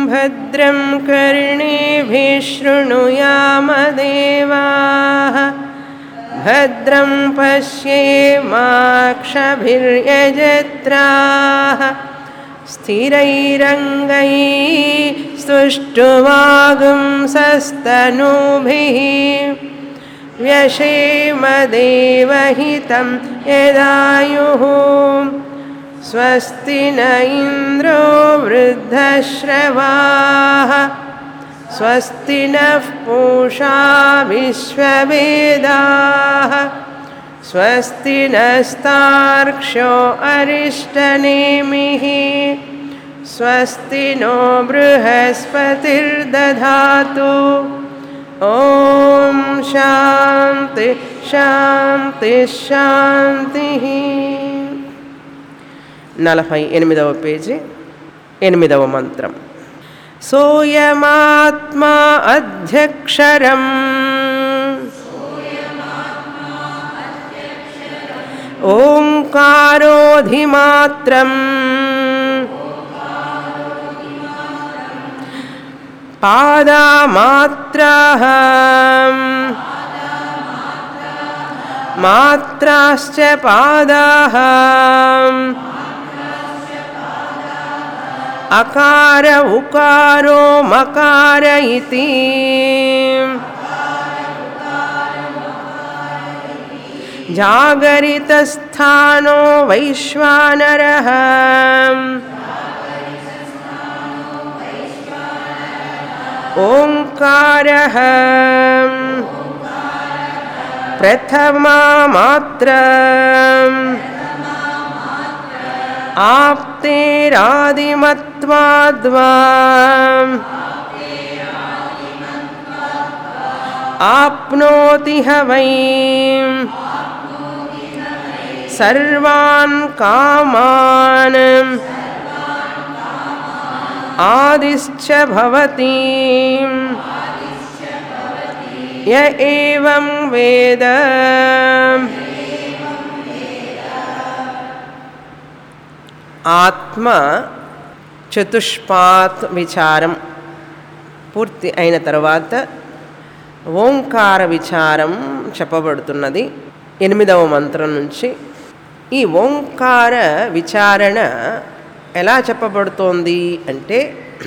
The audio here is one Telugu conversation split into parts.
भद्रं कर्णेभिः शृणुयामदेवाः भद्रं पश्येमाक्षभिर्यजत्राः स्थिरैरङ्गैः स्तुष्टुवागुंसस्तनूभिः व्यशेमदेवहितं यदायुः स्वस्ति न इन्द्रो वृद्धश्रवाः स्वस्ति नः पूषा विश्ववेदाः स्वस्ति नस्तार्क्ष्यो अरिष्टनेमिः स्वस्ति नो बृहस्पतिर्दधातु ॐ शान्ति శాంతి శాంతి నలభై ఎనిమిదవ పేజీ ఎనిమిదవ మంత్రం సోయమాత్మా అధ్యక్షరం ఓంకారోధిమాత్రం పాదామాత్రాः మాత్రాశ్చ పాదాः అకార ఉకారో మకార ఇతి జాగరితస్థానో వైశ్వానరः ఓంకారः ప్రథమా మాత్ర ఆప్తేరాదిమత్వాద్వా ఆప్నోతి హ వై సర్వాన్ కామాన్ ఆదిశ్చ భవతి య ఏవం వేద ఆత్మ చతుష్పాత్ విచారం పూర్తి అయిన తర్వాత ఓంకార విచారం చెప్పబడుతున్నది ఎనిమిదవ మంత్రం నుంచి ఈ ఓంకార విచారణ ఎలా చెప్పబడుతోంది అంటే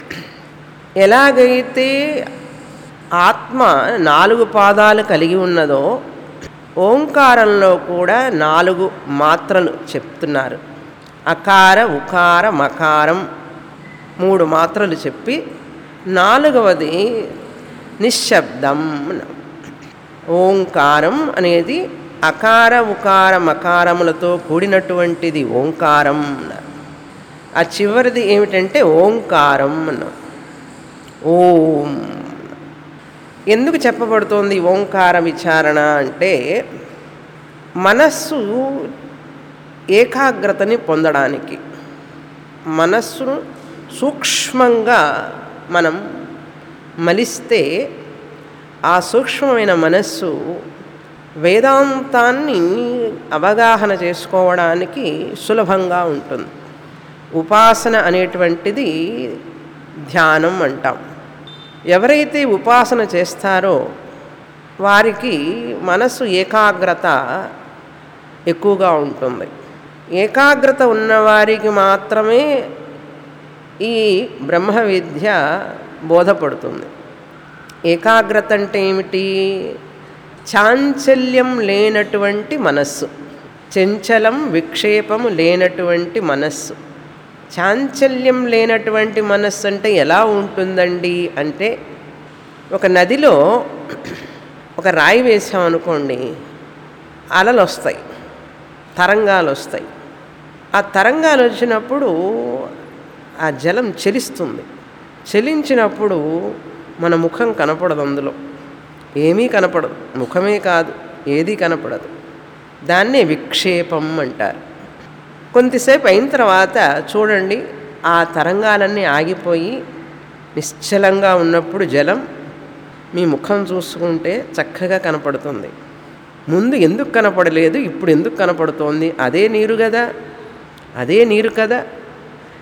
ఎలాగైతే ఆత్మ నాలుగు పాదాలు కలిగి ఉన్నదో ఓంకారంలో కూడా నాలుగు మాత్రలు చెప్తున్నారు అకార ఉకార మకారం మూడు మాత్రలు చెప్పి నాలుగవది నిశ్శబ్దం ఓంకారం అనేది అకార ఉకార మకారములతో కూడినటువంటిది ఓంకారం ఆ చివరిది ఏమిటంటే ఓంకారం అన్నాం ఓం ఎందుకు చెప్పబడుతోంది ఓంకార విచారణ అంటే మనస్సు ఏకాగ్రతని పొందడానికి మనస్సును సూక్ష్మంగా మనం మలిస్తే ఆ సూక్ష్మమైన మనస్సు వేదాంతాన్ని అవగాహన చేసుకోవడానికి సులభంగా ఉంటుంది ఉపాసన అనేటువంటిది ధ్యానం అంటాం ఎవరైతే ఉపాసన చేస్తారో వారికి మనస్సు ఏకాగ్రత ఎక్కువగా ఉంటుంది ఏకాగ్రత ఉన్నవారికి మాత్రమే ఈ బ్రహ్మ విద్య బోధపడుతుంది ఏకాగ్రత అంటే ఏమిటి చాంచల్యం లేనటువంటి మనస్సు చంచలం విక్షేపము లేనటువంటి మనస్సు చాంచల్యం లేనటువంటి మనస్సు అంటే ఎలా ఉంటుందండి అంటే ఒక నదిలో ఒక రాయి వేసామనుకోండి అలలు వస్తాయి తరంగాలు వస్తాయి ఆ తరంగాలు వచ్చినప్పుడు ఆ జలం చెలిస్తుంది చెలించినప్పుడు మన ముఖం కనపడదు అందులో ఏమీ కనపడదు ముఖమే కాదు ఏదీ కనపడదు దాన్నే విక్షేపం అంటారు కొంతసేపు అయిన తర్వాత చూడండి ఆ తరంగాలన్నీ ఆగిపోయి నిశ్చలంగా ఉన్నప్పుడు జలం మీ ముఖం చూసుకుంటే చక్కగా కనపడుతుంది ముందు ఎందుకు కనపడలేదు ఇప్పుడు ఎందుకు కనపడుతోంది అదే నీరు కదా అదే నీరు కదా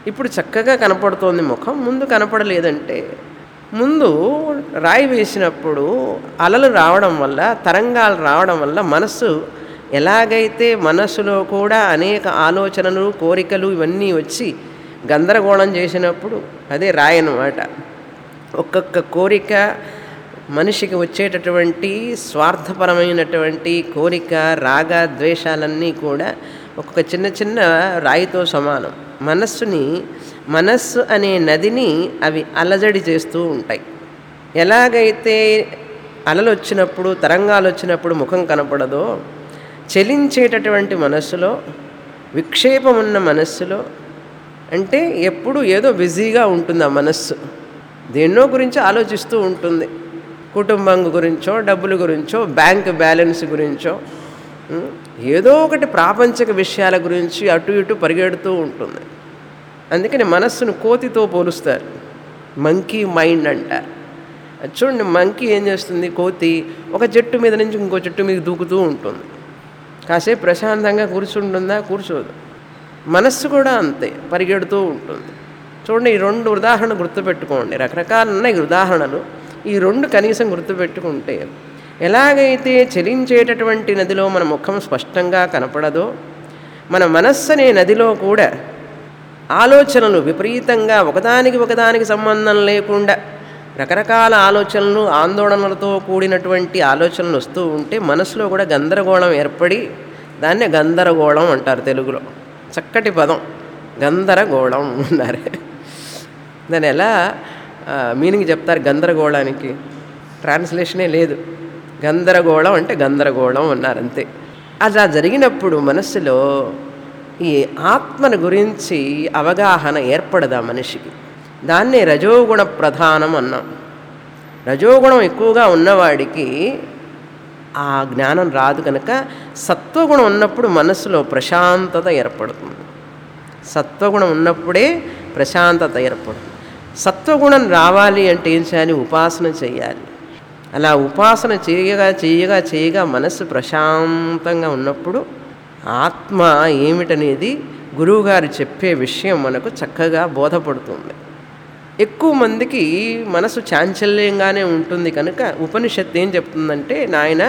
ఇప్పుడు చక్కగా కనపడుతోంది ముఖం ముందు కనపడలేదంటే ముందు రాయి వేసినప్పుడు అలలు రావడం వల్ల తరంగాలు రావడం వల్ల మనస్సు ఎలాగైతే మనస్సులో కూడా అనేక ఆలోచనలు కోరికలు ఇవన్నీ వచ్చి గందరగోళం చేసినప్పుడు అదే రాయి అన్నమాట ఒక్కొక్క కోరిక మనిషికి వచ్చేటటువంటి స్వార్థపరమైనటువంటి కోరిక రాగ ద్వేషాలన్నీ కూడా ఒక్కొక్క చిన్న చిన్న రాయితో సమానం మనస్సుని మనస్సు అనే నదిని అవి అలజడి చేస్తూ ఉంటాయి ఎలాగైతే అలలు వచ్చినప్పుడు తరంగాలు వచ్చినప్పుడు ముఖం కనపడదో చలించేటటువంటి మనస్సులో విక్షేపం ఉన్న మనస్సులో అంటే ఎప్పుడు ఏదో బిజీగా ఉంటుంది ఆ మనస్సు దేన్నో గురించి ఆలోచిస్తూ ఉంటుంది కుటుంబం గురించో డబ్బుల గురించో బ్యాంక్ బ్యాలెన్స్ గురించో ఉం, ఏదో ఒకటి ప్రాపంచిక విషయాల గురించి అటు ఇటు పరిగెడుతూ ఉంటుంది అందుకని మనస్సును కోతితో పోలుస్తారు మంకీ మైండ్ అంటారు అది చూడండి మంకీ ఏం చేస్తుంది కోతి ఒక చెట్టు మీద నుంచి ఇంకో చెట్టు మీద దూకుతూ ఉంటుంది కాసేపు ప్రశాంతంగా కూర్చుంటుందా కూర్చోదు మనస్సు కూడా అంతే పరిగెడుతూ ఉంటుంది చూడండి ఈ రెండు ఉదాహరణ గుర్తుపెట్టుకోండి రకరకాలు ఉన్నాయి ఉదాహరణలు ఈ రెండు కనీసం గుర్తుపెట్టుకుంటే ఎలాగైతే చలించేటటువంటి నదిలో మన ముఖం స్పష్టంగా కనపడదో మన మనస్సు అనే నదిలో కూడా ఆలోచనలు విపరీతంగా ఒకదానికి ఒకదానికి సంబంధం లేకుండా రకరకాల ఆలోచనలు ఆందోళనలతో కూడినటువంటి ఆలోచనలు వస్తూ ఉంటే మనసులో కూడా గందరగోళం ఏర్పడి దాన్నే గందరగోళం అంటారు తెలుగులో చక్కటి పదం గందరగోళం అన్నారు దాన్ని ఎలా మీనింగ్ చెప్తారు గందరగోళానికి ట్రాన్స్లేషనే లేదు గందరగోళం అంటే గందరగోళం అన్నారు అంతే అలా జరిగినప్పుడు మనస్సులో ఈ ఆత్మను గురించి అవగాహన ఏర్పడదా మనిషికి దాన్నే రజోగుణ ప్రధానం అన్నాం రజోగుణం ఎక్కువగా ఉన్నవాడికి ఆ జ్ఞానం రాదు కనుక సత్వగుణం ఉన్నప్పుడు మనస్సులో ప్రశాంతత ఏర్పడుతుంది సత్వగుణం ఉన్నప్పుడే ప్రశాంతత ఏర్పడుతుంది సత్వగుణం రావాలి అంటే ఏం చేయాలి ఉపాసన చేయాలి అలా ఉపాసన చేయగా చేయగా చేయగా మనస్సు ప్రశాంతంగా ఉన్నప్పుడు ఆత్మ ఏమిటనేది గురువుగారు చెప్పే విషయం మనకు చక్కగా బోధపడుతుంది ఎక్కువ మందికి మనసు చాంచల్యంగానే ఉంటుంది కనుక ఉపనిషత్తు ఏం చెప్తుందంటే నాయన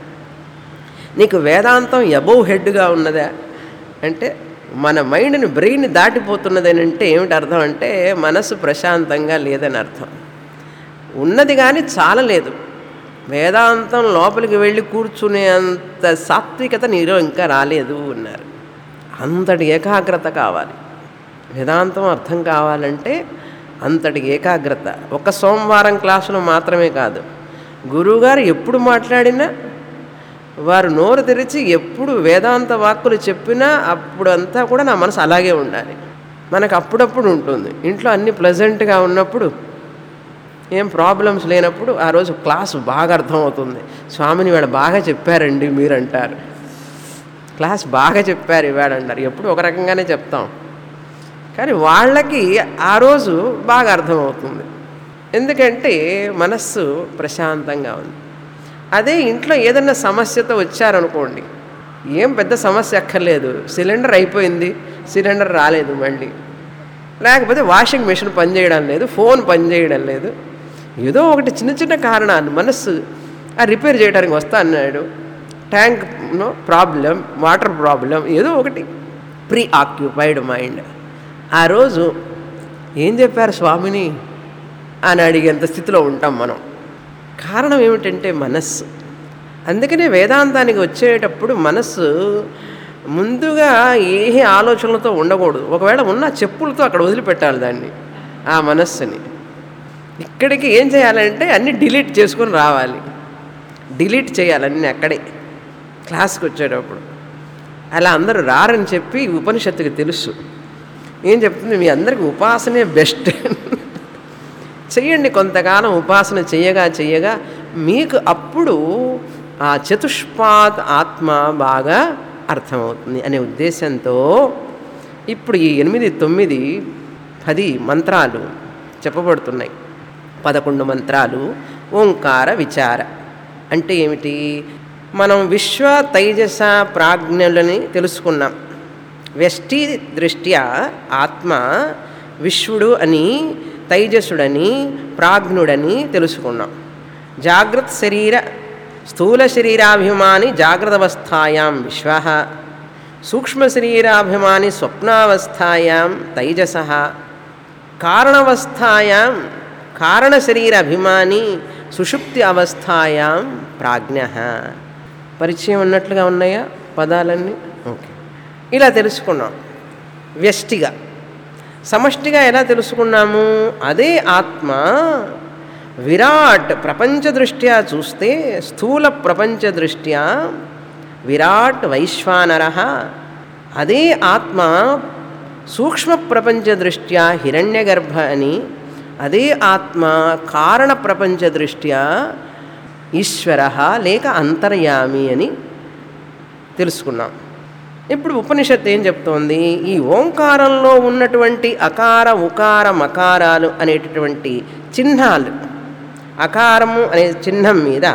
నీకు వేదాంతం అబోవ్ హెడ్గా ఉన్నదా అంటే మన మైండ్ని బ్రెయిన్ దాటిపోతున్నదని అంటే ఏమిటి అర్థం అంటే మనసు ప్రశాంతంగా లేదని అర్థం ఉన్నది కానీ చాలలేదు వేదాంతం లోపలికి వెళ్ళి కూర్చునే అంత సాత్వికత నీలో ఇంకా రాలేదు అన్నారు అంతటి ఏకాగ్రత కావాలి వేదాంతం అర్థం కావాలంటే అంతటి ఏకాగ్రత ఒక సోమవారం క్లాసులో మాత్రమే కాదు గురువుగారు ఎప్పుడు మాట్లాడినా వారు నోరు తెరిచి ఎప్పుడు వేదాంత వాక్కులు చెప్పినా అప్పుడు అంతా కూడా నా మనసు అలాగే ఉండాలి మనకు అప్పుడప్పుడు ఉంటుంది ఇంట్లో అన్ని ప్లెజెంట్గా ఉన్నప్పుడు ఏం ప్రాబ్లమ్స్ లేనప్పుడు ఆ రోజు క్లాసు బాగా అర్థమవుతుంది స్వామిని ఇవాళ బాగా చెప్పారండి మీరు అంటారు క్లాస్ బాగా చెప్పారు ఇవాళ అంటారు ఎప్పుడు ఒక రకంగానే చెప్తాం కానీ వాళ్ళకి ఆ రోజు బాగా అర్థమవుతుంది ఎందుకంటే మనస్సు ప్రశాంతంగా ఉంది అదే ఇంట్లో ఏదన్నా సమస్యతో వచ్చారనుకోండి ఏం పెద్ద సమస్య అక్కర్లేదు సిలిండర్ అయిపోయింది సిలిండర్ రాలేదు మళ్ళీ లేకపోతే వాషింగ్ మిషన్ పనిచేయడం లేదు ఫోన్ పనిచేయడం లేదు ఏదో ఒకటి చిన్న చిన్న కారణాలు మనస్సు ఆ రిపేర్ చేయడానికి వస్తా అన్నాడు ట్యాంక్ ప్రాబ్లం వాటర్ ప్రాబ్లం ఏదో ఒకటి ప్రీ ఆక్యుపైడ్ మైండ్ ఆ రోజు ఏం చెప్పారు స్వామిని అని అడిగేంత స్థితిలో ఉంటాం మనం కారణం ఏమిటంటే మనస్సు అందుకనే వేదాంతానికి వచ్చేటప్పుడు మనస్సు ముందుగా ఏ ఆలోచనలతో ఉండకూడదు ఒకవేళ ఉన్న చెప్పులతో అక్కడ వదిలిపెట్టాలి దాన్ని ఆ మనస్సుని ఇక్కడికి ఏం చేయాలంటే అన్నీ డిలీట్ చేసుకొని రావాలి డిలీట్ చేయాలి అన్నీ అక్కడే క్లాస్కి వచ్చేటప్పుడు అలా అందరూ రారని చెప్పి ఉపనిషత్తుకి తెలుసు ఏం చెప్తుంది మీ అందరికీ ఉపాసనే బెస్ట్ చెయ్యండి కొంతకాలం ఉపాసన చేయగా చేయగా మీకు అప్పుడు ఆ చతుష్పాత్ ఆత్మ బాగా అర్థమవుతుంది అనే ఉద్దేశంతో ఇప్పుడు ఈ ఎనిమిది తొమ్మిది పది మంత్రాలు చెప్పబడుతున్నాయి పదకొండు మంత్రాలు ఓంకార విచార అంటే ఏమిటి మనం విశ్వ తైజస ప్రాజ్ఞులని తెలుసుకున్నాం వ్యష్టి దృష్ట్యా ఆత్మ విశ్వడు అని తైజసుడని ప్రాజ్ఞుడని తెలుసుకున్నాం జాగ్రత్త శరీర స్థూల శరీరాభిమాని జాగ్రత్త అవస్థాయాం విశ్వ సూక్ష్మ శరీరాభిమాని స్వప్నావస్థాయాం తైజస కారణవస్థాయాం కారణ శరీర అభిమాని సుషుప్తి అవస్థాయాం ప్రాజ్ఞ పరిచయం ఉన్నట్లుగా ఉన్నాయా పదాలన్నీ ఓకే ఇలా తెలుసుకున్నాం వ్యష్టిగా సమష్టిగా ఎలా తెలుసుకున్నాము అదే ఆత్మ విరాట్ ప్రపంచ దృష్ట్యా చూస్తే స్థూల ప్రపంచ దృష్ట్యా విరాట్ వైశ్వానర అదే ఆత్మ సూక్ష్మ ప్రపంచ దృష్ట్యా హిరణ్యగర్భ అని అదే ఆత్మ కారణ ప్రపంచ దృష్ట్యా ఈశ్వర లేక అంతర్యామి అని తెలుసుకున్నాం ఇప్పుడు ఉపనిషత్తు ఏం చెప్తోంది ఈ ఓంకారంలో ఉన్నటువంటి అకార ఉకార మకారాలు అనేటటువంటి చిహ్నాలు అకారము అనే చిహ్నం మీద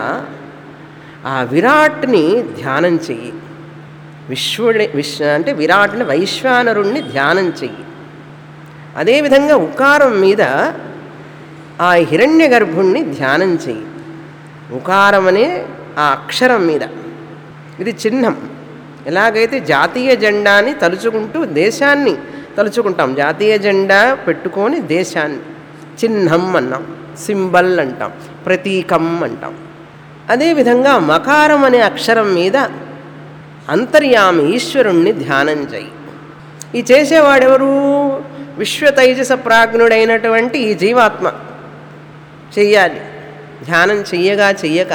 ఆ విరాట్ని ధ్యానం చెయ్యి విశ్వడి విశ్వ అంటే విరాట్ని వైశ్వానరుణ్ణి ధ్యానం చెయ్యి అదేవిధంగా ఉకారం మీద ఆ హిరణ్య గర్భుణ్ణి ధ్యానం చెయ్యి ఉకారం అనే ఆ అక్షరం మీద ఇది చిహ్నం ఎలాగైతే జాతీయ జెండాని తలుచుకుంటూ దేశాన్ని తలుచుకుంటాం జాతీయ జెండా పెట్టుకొని దేశాన్ని చిహ్నం అన్నాం సింబల్ అంటాం ప్రతీకం అంటాం అదేవిధంగా మకారం అనే అక్షరం మీద అంతర్యామి ఈశ్వరుణ్ణి ధ్యానం చేయి ఈ చేసేవాడెవరు విశ్వతైజస ప్రాజ్ఞుడైనటువంటి ఈ జీవాత్మ చెయ్యాలి ధ్యానం చెయ్యగా చెయ్యక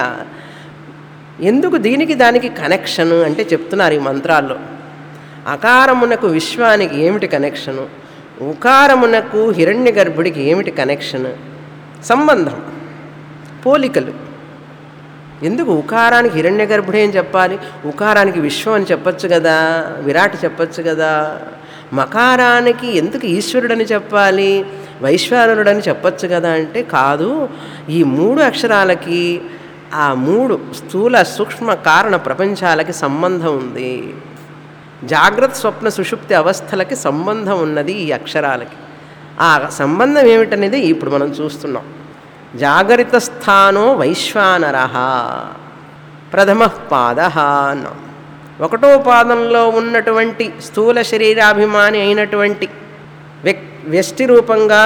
ఎందుకు దీనికి దానికి కనెక్షన్ అంటే చెప్తున్నారు ఈ మంత్రాల్లో అకారమునకు విశ్వానికి ఏమిటి కనెక్షను ఉకారమునకు హిరణ్య గర్భుడికి ఏమిటి కనెక్షన్ సంబంధం పోలికలు ఎందుకు ఉకారానికి హిరణ్య గర్భుడే అని చెప్పాలి ఉకారానికి విశ్వం అని చెప్పచ్చు కదా విరాట్ చెప్పచ్చు కదా మకారానికి ఎందుకు ఈశ్వరుడని చెప్పాలి వైశ్వానరుడని చెప్పచ్చు కదా అంటే కాదు ఈ మూడు అక్షరాలకి ఆ మూడు స్థూల సూక్ష్మ కారణ ప్రపంచాలకి సంబంధం ఉంది జాగ్రత్త స్వప్న సుషుప్తి అవస్థలకి సంబంధం ఉన్నది ఈ అక్షరాలకి ఆ సంబంధం ఏమిటనేది ఇప్పుడు మనం చూస్తున్నాం జాగరిత స్థానో వైశ్వానర ప్రథమ పాద అన్నాం ఒకటో పాదంలో ఉన్నటువంటి స్థూల శరీరాభిమాని అయినటువంటి వ్యక్ వ్యష్టి రూపంగా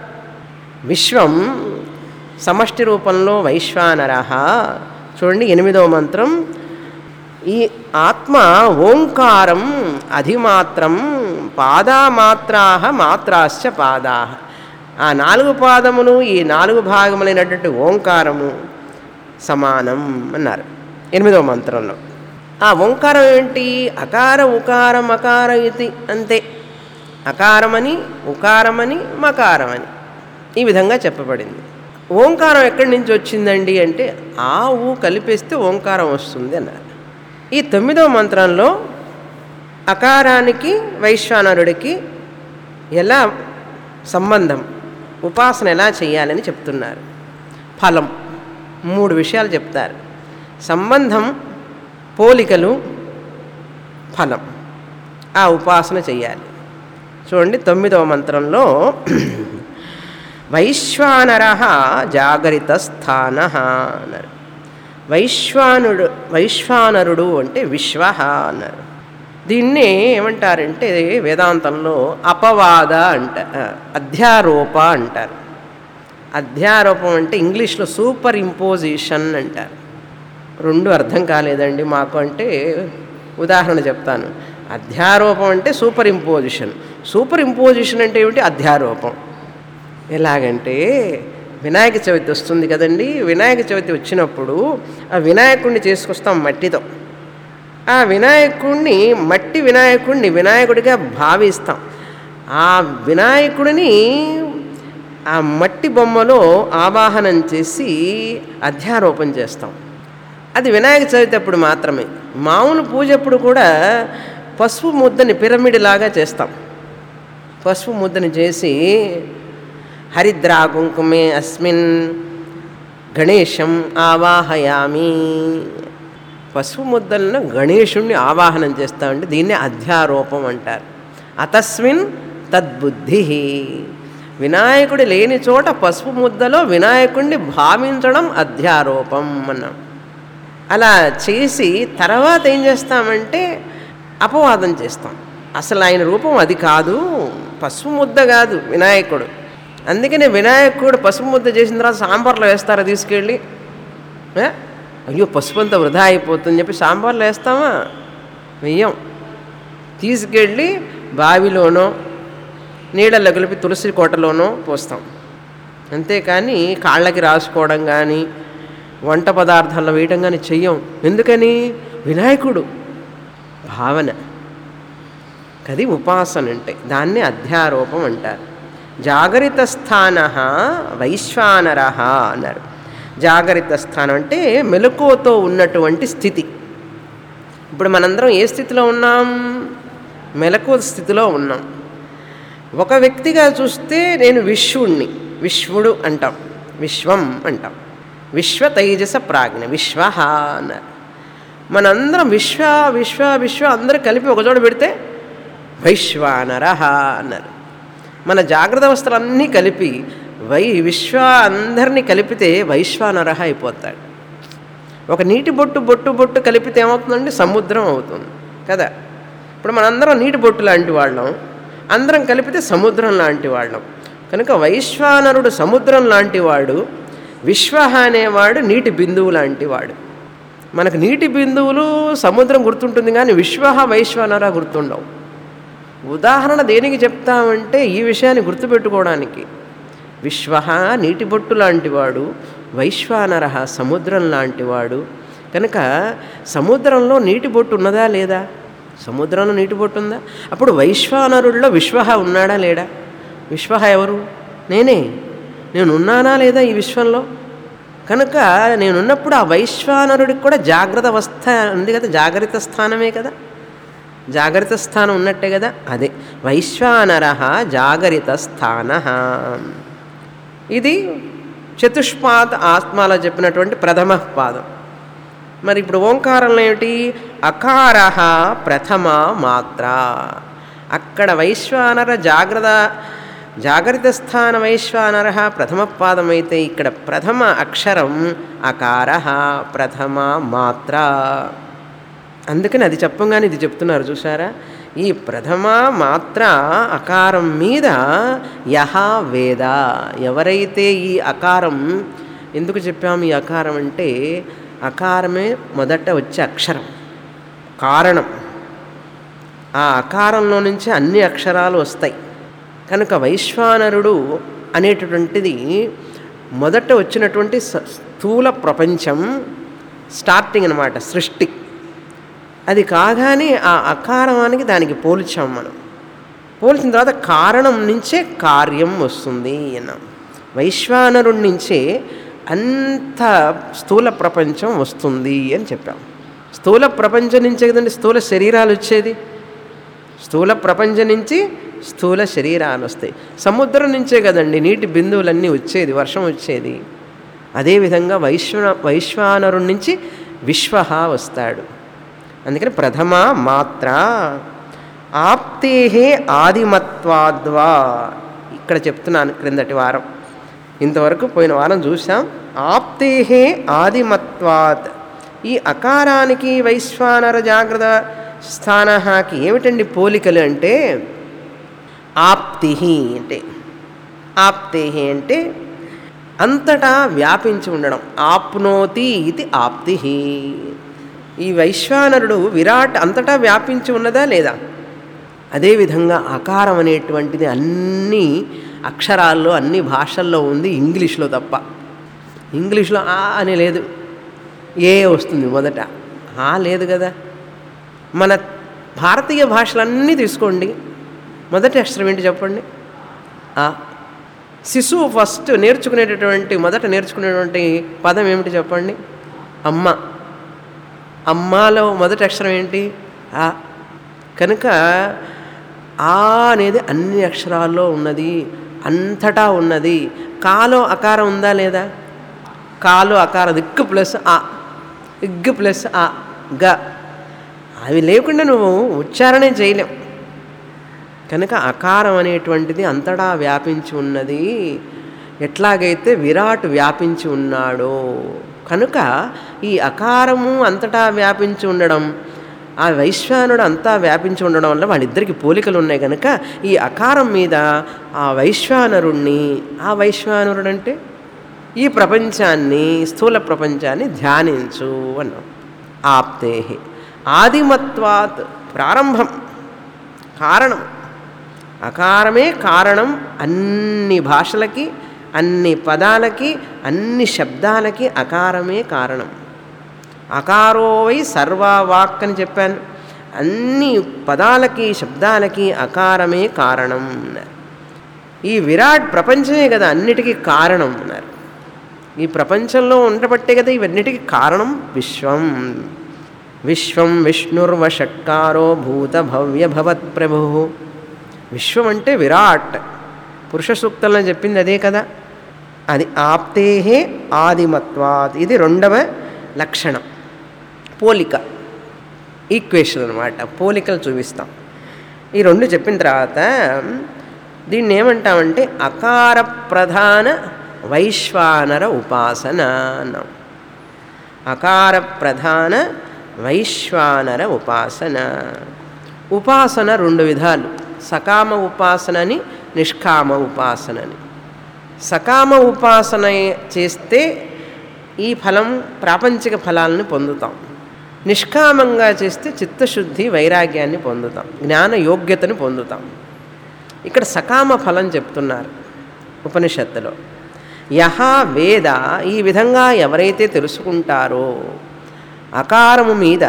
విశ్వం సమష్టి రూపంలో వైశ్వానర చూడండి ఎనిమిదవ మంత్రం ఈ ఆత్మ ఓంకారం అధిమాత్రం పాదామాత్రా మాత్రాశ్చ పాదా ఆ నాలుగు పాదములు ఈ నాలుగు భాగములైనటువంటి ఓంకారము సమానం అన్నారు ఎనిమిదవ మంత్రంలో ఆ ఓంకారం ఏంటి అకార ఉకార మకార ఇది అంతే అకారమని ఉకారమని మకారమని ఈ విధంగా చెప్పబడింది ఓంకారం ఎక్కడి నుంచి వచ్చిందండి అంటే ఆ ఊ కలిపేస్తే ఓంకారం వస్తుంది అన్నారు ఈ తొమ్మిదవ మంత్రంలో అకారానికి వైశ్వానరుడికి ఎలా సంబంధం ఉపాసన ఎలా చేయాలని చెప్తున్నారు ఫలం మూడు విషయాలు చెప్తారు సంబంధం పోలికలు ఫలం ఆ ఉపాసన చెయ్యాలి చూడండి తొమ్మిదవ మంత్రంలో వైశ్వానర జాగరిత స్థాన అన్నారు వైశ్వానుడు వైశ్వానరుడు అంటే విశ్వ అన్నారు దీన్ని ఏమంటారంటే వేదాంతంలో అపవాద అంట అధ్యారోప అంటారు అధ్యారోపం అంటే ఇంగ్లీష్లో సూపర్ ఇంపోజిషన్ అంటారు రెండు అర్థం కాలేదండి మాకు అంటే ఉదాహరణ చెప్తాను అధ్యారోపం అంటే సూపర్ ఇంపోజిషన్ సూపర్ ఇంపోజిషన్ అంటే ఏమిటి అధ్యారోపం ఎలాగంటే వినాయక చవితి వస్తుంది కదండి వినాయక చవితి వచ్చినప్పుడు ఆ వినాయకుడిని చేసుకొస్తాం మట్టితో ఆ వినాయకుడిని మట్టి వినాయకుడిని వినాయకుడిగా భావిస్తాం ఆ వినాయకుడిని ఆ మట్టి బొమ్మలో ఆవాహనం చేసి అధ్యారోపణ చేస్తాం అది వినాయక చవితి అప్పుడు మాత్రమే మామూలు పూజ అప్పుడు కూడా పసుపు ముద్దని పిరమిడ్ లాగా చేస్తాం పసుపు ముద్దని చేసి హరిద్రా కుంకుమే అస్మిన్ గణేశం ఆవాహయామి పసుపు ముద్దలను గణేశుణ్ణి ఆవాహనం చేస్తామంటే దీన్నే అధ్యారోపం అంటారు అతస్మిన్ తద్బుద్ధి వినాయకుడు లేని చోట పసుపు ముద్దలో వినాయకుడిని భావించడం అధ్యారోపం అన్నాం అలా చేసి తర్వాత ఏం చేస్తామంటే అపవాదం చేస్తాం అసలు ఆయన రూపం అది కాదు పసుపు ముద్ద కాదు వినాయకుడు అందుకనే వినాయకుడు పసుపు ముద్ద చేసిన తర్వాత సాంబార్లో వేస్తారా తీసుకెళ్ళి ఏ? అయ్యో పసుపు అంతా వృధా అయిపోతుందని చెప్పి సాంబార్లో వేస్తామా వెయ్యం తీసుకెళ్ళి బావిలోనో నీళ్ళల్లో కలిపి తులసి కోటలోనో పోస్తాం అంతేకాని కాళ్ళకి రాసుకోవడం కానీ వంట పదార్థాల్లో వేయడం కానీ చెయ్యం ఎందుకని వినాయకుడు భావన అది ఉపాసన అంటే దాన్ని అధ్యారోపం అంటారు జాగరిత స్థాన వైశ్వానర అన్నారు జాగరిత స్థానం అంటే మెలకువతో ఉన్నటువంటి స్థితి ఇప్పుడు మనందరం ఏ స్థితిలో ఉన్నాం మెలకువ స్థితిలో ఉన్నాం ఒక వ్యక్తిగా చూస్తే నేను విశ్వుణ్ణి విశ్వుడు అంటాం విశ్వం అంటాం విశ్వ తైజస ప్రాజ్ఞ విశ్వ అన్నారు మనందరం విశ్వ విశ్వ విశ్వ అందరూ కలిపి ఒకచోట పెడితే వైశ్వానర అన్నారు మన జాగ్రత్త అవస్థలన్నీ కలిపి వై విశ్వ అందరినీ కలిపితే వైశ్వానర అయిపోతాడు ఒక నీటి బొట్టు బొట్టు బొట్టు కలిపితే ఏమవుతుందండి సముద్రం అవుతుంది కదా ఇప్పుడు మనందరం నీటి బొట్టు లాంటి వాళ్ళం అందరం కలిపితే సముద్రం లాంటి వాళ్ళం కనుక వైశ్వానరుడు సముద్రం లాంటి వాడు విశ్వ అనేవాడు నీటి బిందువు లాంటి వాడు మనకు నీటి బిందువులు సముద్రం గుర్తుంటుంది కానీ విశ్వ వైశ్వానర గుర్తుండవు ఉదాహరణ దేనికి చెప్తామంటే ఈ విషయాన్ని గుర్తుపెట్టుకోవడానికి విశ్వ నీటి బొట్టు లాంటివాడు వైశ్వానర సముద్రం లాంటివాడు కనుక సముద్రంలో నీటి బొట్టు ఉన్నదా లేదా సముద్రంలో నీటి బొట్టు ఉందా అప్పుడు వైశ్వానరుడిలో విశ్వ ఉన్నాడా లేడా విశ్వ ఎవరు నేనే నేను ఉన్నానా లేదా ఈ విశ్వంలో కనుక నేనున్నప్పుడు ఆ వైశ్వానరుడికి కూడా జాగ్రత్త అవస్థ ఉంది కదా జాగ్రత్త స్థానమే కదా జాగరిత స్థానం ఉన్నట్టే కదా అదే వైశ్వానర జాగరిత స్థాన ఇది చతుష్పాద ఆత్మలో చెప్పినటువంటి ప్రథమ పాదం మరి ఇప్పుడు ఓంకారంలో ఏమిటి అకార ప్రథమ మాత్ర అక్కడ వైశ్వానర జాగ్రత్త జాగరిత స్థాన వైశ్వానర ప్రథమ పాదమైతే ఇక్కడ ప్రథమ అక్షరం అకార ప్రథమ మాత్ర అందుకని అది చెప్పంగానే ఇది చెప్తున్నారు చూసారా ఈ ప్రథమ మాత్ర అకారం మీద యహ వేద ఎవరైతే ఈ అకారం ఎందుకు చెప్పాము ఈ అకారం అంటే అకారమే మొదట వచ్చే అక్షరం కారణం ఆ అకారంలో నుంచి అన్ని అక్షరాలు వస్తాయి కనుక వైశ్వానరుడు అనేటటువంటిది మొదట వచ్చినటువంటి స- స్థూల ప్రపంచం స్టార్టింగ్ అనమాట సృష్టి అది కాగానే ఆ అకారానికి దానికి పోల్చాం మనం పోల్చిన తర్వాత కారణం నుంచే కార్యం వస్తుంది అన్నాం వైశ్వానరుడి నుంచే అంత స్థూల ప్రపంచం వస్తుంది అని చెప్పాం స్థూల ప్రపంచం నుంచే కదండి స్థూల శరీరాలు వచ్చేది స్థూల ప్రపంచం నుంచి స్థూల శరీరాలు వస్తాయి సముద్రం నుంచే కదండి నీటి బిందువులన్నీ వచ్చేది వర్షం వచ్చేది అదేవిధంగా వైశ్వ వైశ్వానరుడి నుంచి విశ్వ వస్తాడు అందుకని ప్రథమ మాత్ర ఆప్తే ఆదిమత్వాద్వా ఇక్కడ చెప్తున్నాను క్రిందటి వారం ఇంతవరకు పోయిన వారం చూసాం ఆప్తే ఆదిమత్వాత్ ఈ అకారానికి వైశ్వానర జాగ్రత్త స్థానకి ఏమిటండి పోలికలు అంటే ఆప్తి అంటే ఆప్తే అంటే అంతటా వ్యాపించి ఉండడం ఆప్నోతి ఇది ఆప్తి ఈ వైశ్వానరుడు విరాట్ అంతటా వ్యాపించి ఉన్నదా లేదా అదేవిధంగా అకారం అనేటువంటిది అన్ని అక్షరాల్లో అన్ని భాషల్లో ఉంది ఇంగ్లీష్లో తప్ప ఇంగ్లీష్లో ఆ అని లేదు ఏ వస్తుంది మొదట ఆ లేదు కదా మన భారతీయ భాషలన్నీ తీసుకోండి మొదటి అక్షరం ఏంటి చెప్పండి ఆ శిశువు ఫస్ట్ నేర్చుకునేటటువంటి మొదట నేర్చుకునేటువంటి పదం ఏమిటి చెప్పండి అమ్మ అమ్మాలో మొదటి అక్షరం ఏంటి ఆ కనుక ఆ అనేది అన్ని అక్షరాల్లో ఉన్నది అంతటా ఉన్నది కాలో అకారం ఉందా లేదా కాలో అకారం ఇక్కు ప్లస్ ఆ ఇగ్గు ప్లస్ ఆ గ అవి లేకుండా నువ్వు ఉచ్చారణే చేయలేం కనుక అకారం అనేటువంటిది అంతటా వ్యాపించి ఉన్నది ఎట్లాగైతే విరాట్ వ్యాపించి ఉన్నాడో కనుక ఈ అకారము అంతటా వ్యాపించి ఉండడం ఆ వైశ్వానుడు అంతా వ్యాపించి ఉండడం వల్ల వాళ్ళిద్దరికి పోలికలు ఉన్నాయి కనుక ఈ అకారం మీద ఆ వైశ్వానరుణ్ణి ఆ వైశ్వానరుడు అంటే ఈ ప్రపంచాన్ని స్థూల ప్రపంచాన్ని ధ్యానించు అన్నాం ఆప్తే ఆదిమత్వాత్ ప్రారంభం కారణం అకారమే కారణం అన్ని భాషలకి అన్ని పదాలకి అన్ని శబ్దాలకి అకారమే కారణం అకారోవై సర్వవాక్ అని చెప్పాను అన్ని పదాలకి శబ్దాలకి అకారమే కారణం అన్నారు ఈ విరాట్ ప్రపంచమే కదా అన్నిటికీ కారణం అన్నారు ఈ ప్రపంచంలో ఉండబట్టే కదా ఇవన్నిటికీ కారణం విశ్వం విశ్వం విష్ణుర్వషట్కారో భూత భవ్య భవత్ ప్రభు విశ్వం అంటే విరాట్ పురుష సూక్తంలో చెప్పింది అదే కదా అది ఆప్తేహే ఆదిమత్వాత్ ఇది రెండవ లక్షణం పోలిక ఈక్వేషన్ అనమాట పోలికలు చూపిస్తాం ఈ రెండు చెప్పిన తర్వాత దీన్ని ఏమంటామంటే అకార ప్రధాన వైశ్వానర ఉపాసన అన్నాం అకార ప్రధాన వైశ్వానర ఉపాసన ఉపాసన రెండు విధాలు సకామ ఉపాసనని నిష్కామ ఉపాసనని సకామ ఉపాసన చేస్తే ఈ ఫలం ప్రాపంచిక ఫలాలను పొందుతాం నిష్కామంగా చేస్తే చిత్తశుద్ధి వైరాగ్యాన్ని పొందుతాం జ్ఞాన యోగ్యతను పొందుతాం ఇక్కడ సకామ ఫలం చెప్తున్నారు ఉపనిషత్తులో యహ వేద ఈ విధంగా ఎవరైతే తెలుసుకుంటారో అకారము మీద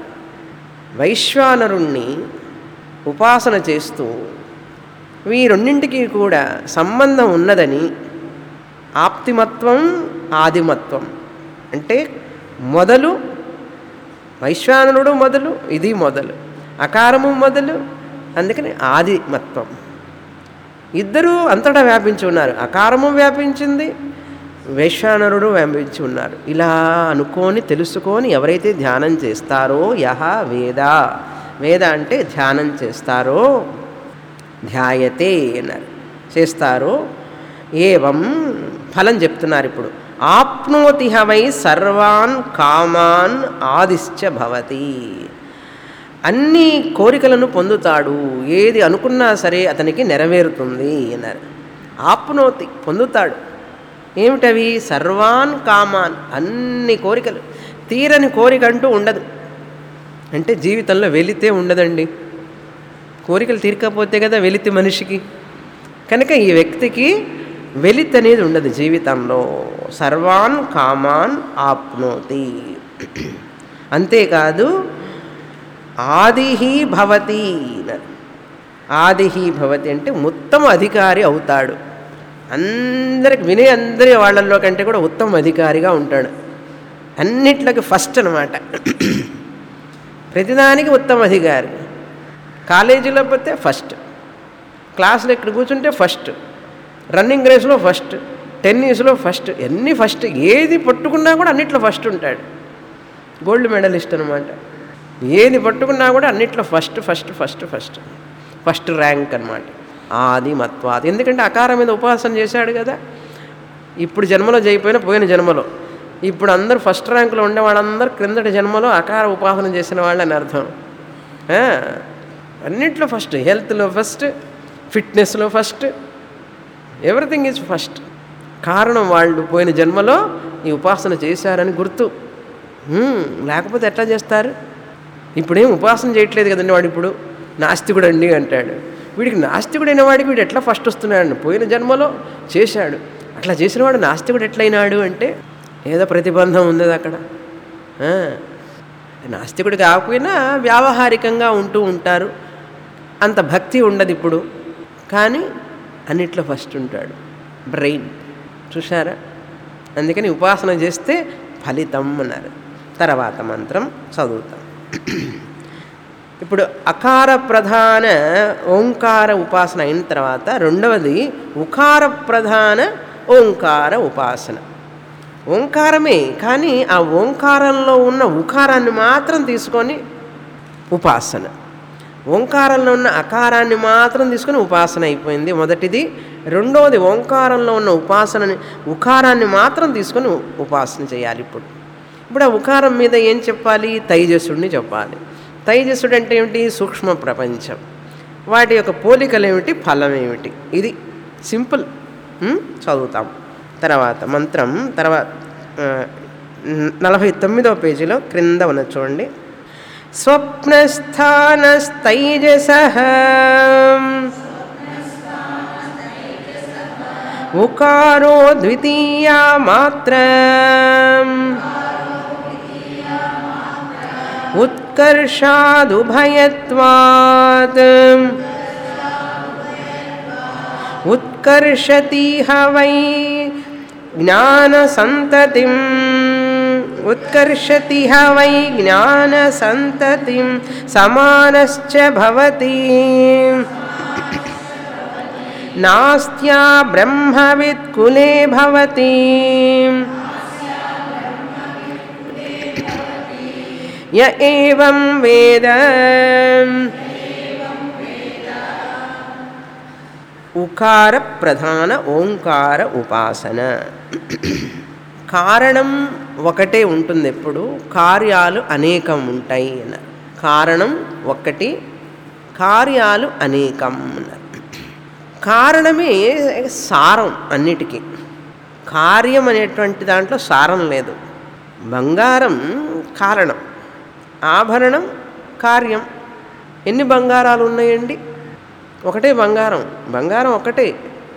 వైశ్వానరుణ్ణి ఉపాసన చేస్తూ ఈ రెండింటికి కూడా సంబంధం ఉన్నదని ఆప్తిమత్వం ఆదిమత్వం అంటే మొదలు వైశ్వానరుడు మొదలు ఇది మొదలు అకారము మొదలు అందుకని ఆదిమత్వం ఇద్దరూ అంతటా వ్యాపించి ఉన్నారు అకారము వ్యాపించింది వైశ్వానరుడు వ్యాపించి ఉన్నారు ఇలా అనుకొని తెలుసుకొని ఎవరైతే ధ్యానం చేస్తారో యహ వేద వేద అంటే ధ్యానం చేస్తారో ధ్యాయతే అన్నారు చేస్తారో ఏవం ఫలం చెప్తున్నారు ఇప్పుడు ఆప్నోతి వై సర్వాన్ కామాన్ ఆదిశ్చ భవతి అన్ని కోరికలను పొందుతాడు ఏది అనుకున్నా సరే అతనికి నెరవేరుతుంది అన్నారు ఆప్నోతి పొందుతాడు ఏమిటవి సర్వాన్ కామాన్ అన్ని కోరికలు తీరని కోరిక అంటూ ఉండదు అంటే జీవితంలో వెళితే ఉండదండి కోరికలు తీరకపోతే కదా వెలితి మనిషికి కనుక ఈ వ్యక్తికి వెలితి అనేది ఉండదు జీవితంలో సర్వాన్ కామాన్ ఆప్నోతి అంతేకాదు ఆదిహి భవతి ఆదిహి భవతి అంటే ఉత్తమ అధికారి అవుతాడు అందరికి వినే అందరి వాళ్ళల్లో కంటే కూడా ఉత్తమ అధికారిగా ఉంటాడు అన్నిట్లకి ఫస్ట్ అనమాట ప్రతిదానికి ఉత్తమ అధికారి కాలేజీలో పోతే ఫస్ట్ క్లాసులో ఇక్కడ కూర్చుంటే ఫస్ట్ రన్నింగ్ రేస్లో ఫస్ట్ టెన్నిస్లో ఫస్ట్ ఎన్ని ఫస్ట్ ఏది పట్టుకున్నా కూడా అన్నిట్లో ఫస్ట్ ఉంటాడు గోల్డ్ మెడలిస్ట్ అనమాట ఏది పట్టుకున్నా కూడా అన్నిట్లో first first first first first rank అనమాట ఆది మత్వాది ఎందుకంటే అకారం మీద ఉపాసన చేశాడు కదా ఇప్పుడు జన్మలో చేయకపోయినా పోయిన జన్మలో ఇప్పుడు అందరూ ఫస్ట్ ర్యాంకులో ఉండే వాళ్ళందరూ క్రిందటి జన్మలో అకార ఉపాసన చేసిన వాళ్ళని అర్థం ఆ, అన్నిట్లో ఫస్ట్ హెల్త్లో ఫస్ట్ ఫిట్నెస్లో ఫస్ట్ ఎవ్రీథింగ్ ఈజ్ ఫస్ట్ కారణం వాళ్ళు పోయిన జన్మలో ఈ ఉపాసన చేశారని గుర్తు హ్మ్, లేకపోతే ఎట్లా చేస్తారు ఇప్పుడేం ఉపాసన చేయట్లేదు కదండి వాడు ఇప్పుడు నాస్తికుడు అండి అంటాడు వీడికి నాస్తికుడు అయిన వాడికి వీడు ఎట్లా ఫస్ట్ వస్తున్నాడు పోయిన జన్మలో చేశాడు అట్లా చేసిన వాడు నాస్తికుడు ఎట్లయినాడు అంటే ఏదో ప్రతిబంధం ఉంది అక్కడ ఆ, నాస్తికుడు కాకపోయినా వ్యావహారికంగా ఉంటూ ఉంటారు అంత భక్తి ఉండదు ఇప్పుడు కానీ అన్నిట్లో ఫస్ట్ ఉంటాడు బ్రెయిన్ చూసారా అందుకని ఉపాసన చేస్తే ఫలితం అన్నారు తర్వాత మంత్రం చదువుతాం ఇప్పుడు అకార ప్రధాన ఓంకార ఉపాసన అయిన తర్వాత రెండవది ఉకార ప్రధాన ఓంకార ఉపాసన ఓంకారమే కానీ ఆ ఓంకారంలో ఉన్న ఉకారాన్ని మాత్రం తీసుకొని ఉపాసన ఓంకారంలో ఉన్న అకారాన్ని మాత్రం తీసుకుని ఉపాసన అయిపోయింది మొదటిది రెండోది ఓంకారంలో ఉన్న ఉపాసనని ఉకారాన్ని మాత్రం తీసుకొని ఉపాసన చేయాలి ఇప్పుడు ఇప్పుడు ఆ ఉకారం మీద ఏం చెప్పాలి తైజస్సుడిని చెప్పాలి తైజస్సుడు అంటే ఏమిటి సూక్ష్మ ప్రపంచం వాటి యొక్క పోలికలు ఏమిటి ఫలం ఏమిటి ఇది సింపుల్ ఉం? చదువుతాం తర్వాత మంత్రం తర్వాత ఆ, నలభై తొమ్మిదవ పేజీలో క్రింద ఉన్న చూడండి స్వప్నస్థానస్తైజస ఉకారో ద్వితీయా మాత్ర ఉత్కర్షాదుభయత్వాత్ ఉత్కర్షతీహ వై జ్ఞానసంతతిం ఉత్కర్షతిహ వై జ్ఞానసంతతిం సమానశ్చ భవతి నాస్త్యా బ్రహ్మవిత్ కులే భవతి య ఏవం వేద ఉకార ప్రధాన ఓంకార ఉపాసన కారణం ఒకటే ఉంటుంది ఎప్పుడు కార్యాలు అనేకం ఉంటాయి అన్నారు కారణం ఒక్కటి కార్యాలు అనేకం అన్నారు కారణమే సారం అన్నిటికీ కార్యం అనేటువంటి దాంట్లో సారం లేదు బంగారం కారణం ఆభరణం కార్యం ఎన్ని బంగారాలు ఉన్నాయండి ఒకటే బంగారం బంగారం ఒకటే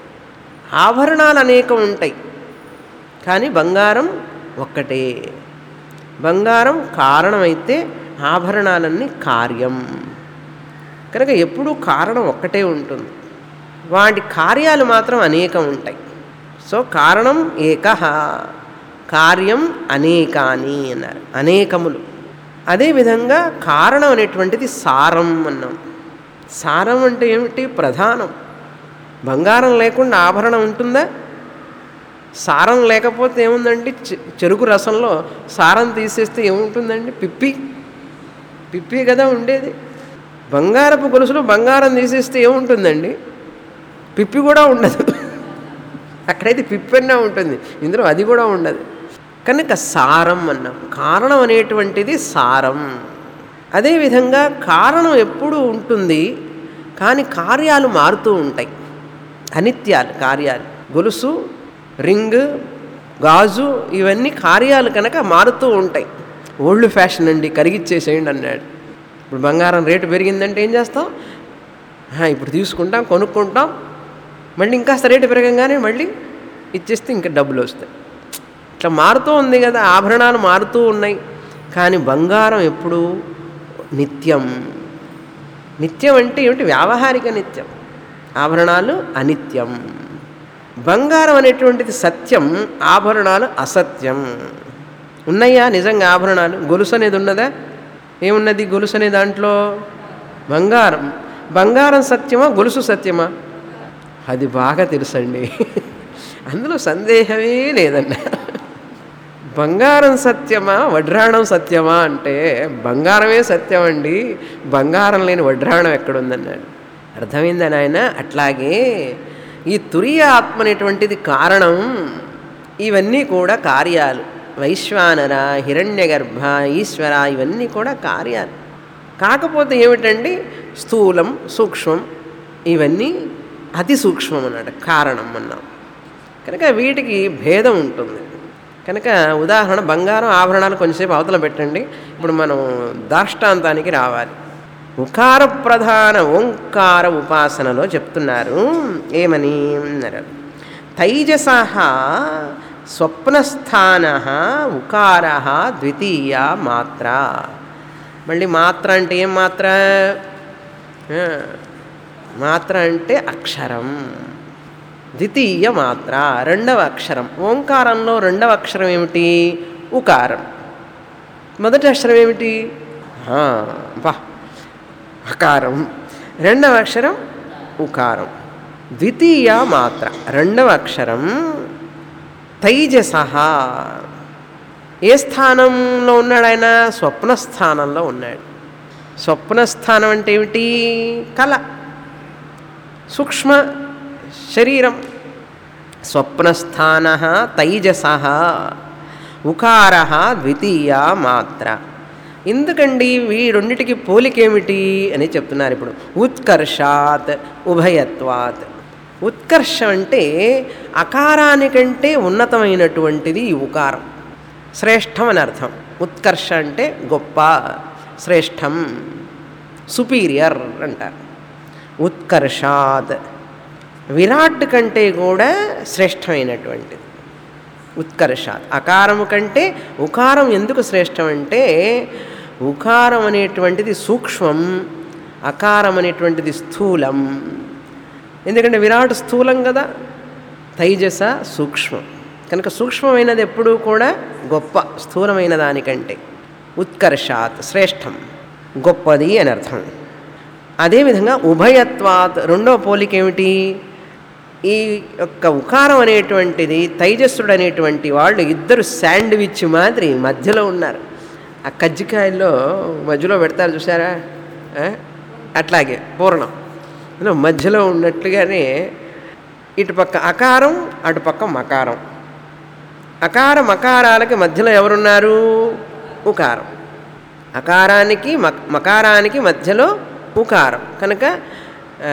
ఆభరణాలు అనేకం ఉంటాయి కానీ బంగారం ఒక్కటే బంగారం కారణమైతే ఆభరణాలన్నీ కార్యం కనుక ఎప్పుడూ కారణం ఒక్కటే ఉంటుంది వాటి కార్యాలు మాత్రం అనేకం ఉంటాయి సో కారణం ఏక కార్యం అనేకాని అన్నారు అనేకములు అదేవిధంగా కారణం అనేటువంటిది సారం అన్నాం సారం అంటే ఏమిటి ప్రధానం బంగారం లేకుండా ఆభరణం ఉంటుందా సారం లేకపోతే ఏముందండి చె- చెరుకు రసంలో సారం తీసేస్తే ఏముంటుందండి పిప్పి పిప్పి కదా ఉండేది బంగారపు గొలుసులో బంగారం తీసేస్తే ఏముంటుందండి పిప్పి కూడా ఉండదు అక్కడైతే పిప్పన్నా ఉంటుంది ఇందులో అది కూడా ఉండదు కనుక సారం అన్నాం కారణం అనేటువంటిది సారం అదేవిధంగా కారణం ఎప్పుడూ ఉంటుంది కానీ కార్యాలు మారుతూ ఉంటాయి అనిత్యాలు కార్యాలు గొలుసు రింగ్ గాజు ఇవన్నీ కార్యాలు కనుక మారుతూ ఉంటాయి ఓల్డ్ ఫ్యాషన్ అండి కరిగిచ్చేసేయండి అన్నాడు ఇప్పుడు బంగారం రేటు పెరిగిందంటే ఏం చేస్తాం "ఆ, ఇప్పుడు తీసుకుంటాం కొనుక్కుంటాం మళ్ళీ ఇంకాస్త రేటు పెరగంగానే మళ్ళీ ఇచ్చేస్తే ఇంకా డబ్బులు వస్తాయి ఇట్లా మారుతూ ఉంది కదా ఆభరణాలు మారుతూ ఉన్నాయి కానీ బంగారం ఎప్పుడు నిత్యం నిత్యం అంటే ఏమిటి వ్యావహారిక నిత్యం ఆభరణాలు అనిత్యం బంగారం అనేటువంటిది సత్యం ఆభరణాలు అసత్యం ఉన్నాయా నిజంగా ఆభరణాలు గొలుసు అనేది ఉన్నదా ఏమున్నది గొలుసు అనే దాంట్లో బంగారం బంగారం సత్యమా గొలుసు సత్యమా అది బాగా తెలుసండి అందులో సందేహమే లేదన్న బంగారం సత్యమా వడ్రాణం సత్యమా అంటే బంగారమే సత్యం అండి బంగారం లేని వడ్రాణం ఎక్కడుందన్నాడు అర్థమైందా నాయన అట్లాగే ఈ తురియ ఆత్మ అనేటువంటిది కారణం ఇవన్నీ కూడా కార్యాలు వైశ్వానర హిరణ్యగర్భ ఈశ్వర ఇవన్నీ కూడా కార్యాలు కాకపోతే ఏమిటండి స్థూలం సూక్ష్మం ఇవన్నీ అతి సూక్ష్మం అన్నమాట కారణం అన్నాం కనుక వీటికి భేదం ఉంటుంది కనుక ఉదాహరణ బంగారం ఆభరణాలు కొంచెంసేపు అవతల పెట్టండి ఇప్పుడు మనం దాష్టాంతానికి రావాలి ఉకార ప్రధాన ఓంకార ఉపాసనలో చెప్తున్నారు ఏమని అన్నారు తైజస స్వప్నస్థాన ఉకార ద్వితీయ మాత్ర మళ్ళీ మాత్ర అంటే ఏం మాత్ర ఆ, మాత్ర అంటే అక్షరం ద్వితీయ మాత్ర రెండవ అక్షరం ఓంకారంలో రెండవ అక్షరం ఏమిటి ఉకారం మొదటి అక్షరం ఏమిటి ఆ, బా అకారం రెండవ అక్షరం ఉకారం ద్వితీయ మాత్ర రెండవ అక్షరం తైజస ఏ స్థానంలో ఉన్నాడు ఆయన స్వప్న స్థానంలో ఉన్నాడు స్వప్నస్థానం అంటే ఏమిటి కళ సూక్ష్మ శరీరం స్వప్నస్థాన తైజస ఉకార ద్వితీయ మాత్ర ఎందుకండి ఈ రెండిటికి పోలికేమిటి అని చెప్తున్నారు ఇప్పుడు ఉత్కర్షాత్ ఉభయత్వాత్ ఉత్కర్షం అంటే అకారానికంటే ఉన్నతమైనటువంటిది ఈ ఉకారం శ్రేష్టం అని అర్థం ఉత్కర్ష అంటే గొప్ప శ్రేష్టం సుపీరియర్ అంటారు ఉత్కర్షాత్ విరాట్ కంటే కూడా శ్రేష్టమైనటువంటిది ఉత్కర్షాత్ అకారము కంటే ఉకారం ఎందుకు శ్రేష్టం అంటే ఉకారం అనేటువంటిది సూక్ష్మం అకారం అనేటువంటిది స్థూలం ఎందుకంటే విరాట్ స్థూలం కదా తైజస సూక్ష్మం కనుక సూక్ష్మమైనది ఎప్పుడూ కూడా గొప్ప స్థూలమైన దానికంటే ఉత్కర్షాత్ శ్రేష్టం గొప్పది అని అర్థం అదేవిధంగా ఉభయత్వాత్ రెండో పోలిక ఏమిటి ఈ యొక్క ఉకారం అనేటువంటిది తైజస్సుడు అనేటువంటి వాళ్ళు ఇద్దరు శాండ్విచ్ మాదిరి మధ్యలో ఉన్నారు ఆ కజ్జికాయల్లో మధ్యలో పెడతారు చూసారా ఆ? అట్లాగే పూర్ణం అందులో మధ్యలో ఉన్నట్లుగానే ఇటుపక్క అకారం అటుపక్క మకారం అకార మకారాలకి మధ్యలో ఎవరున్నారు ఉకారం అకారానికి మక్ మకారానికి మధ్యలో ఉకారం కనుక ఆ,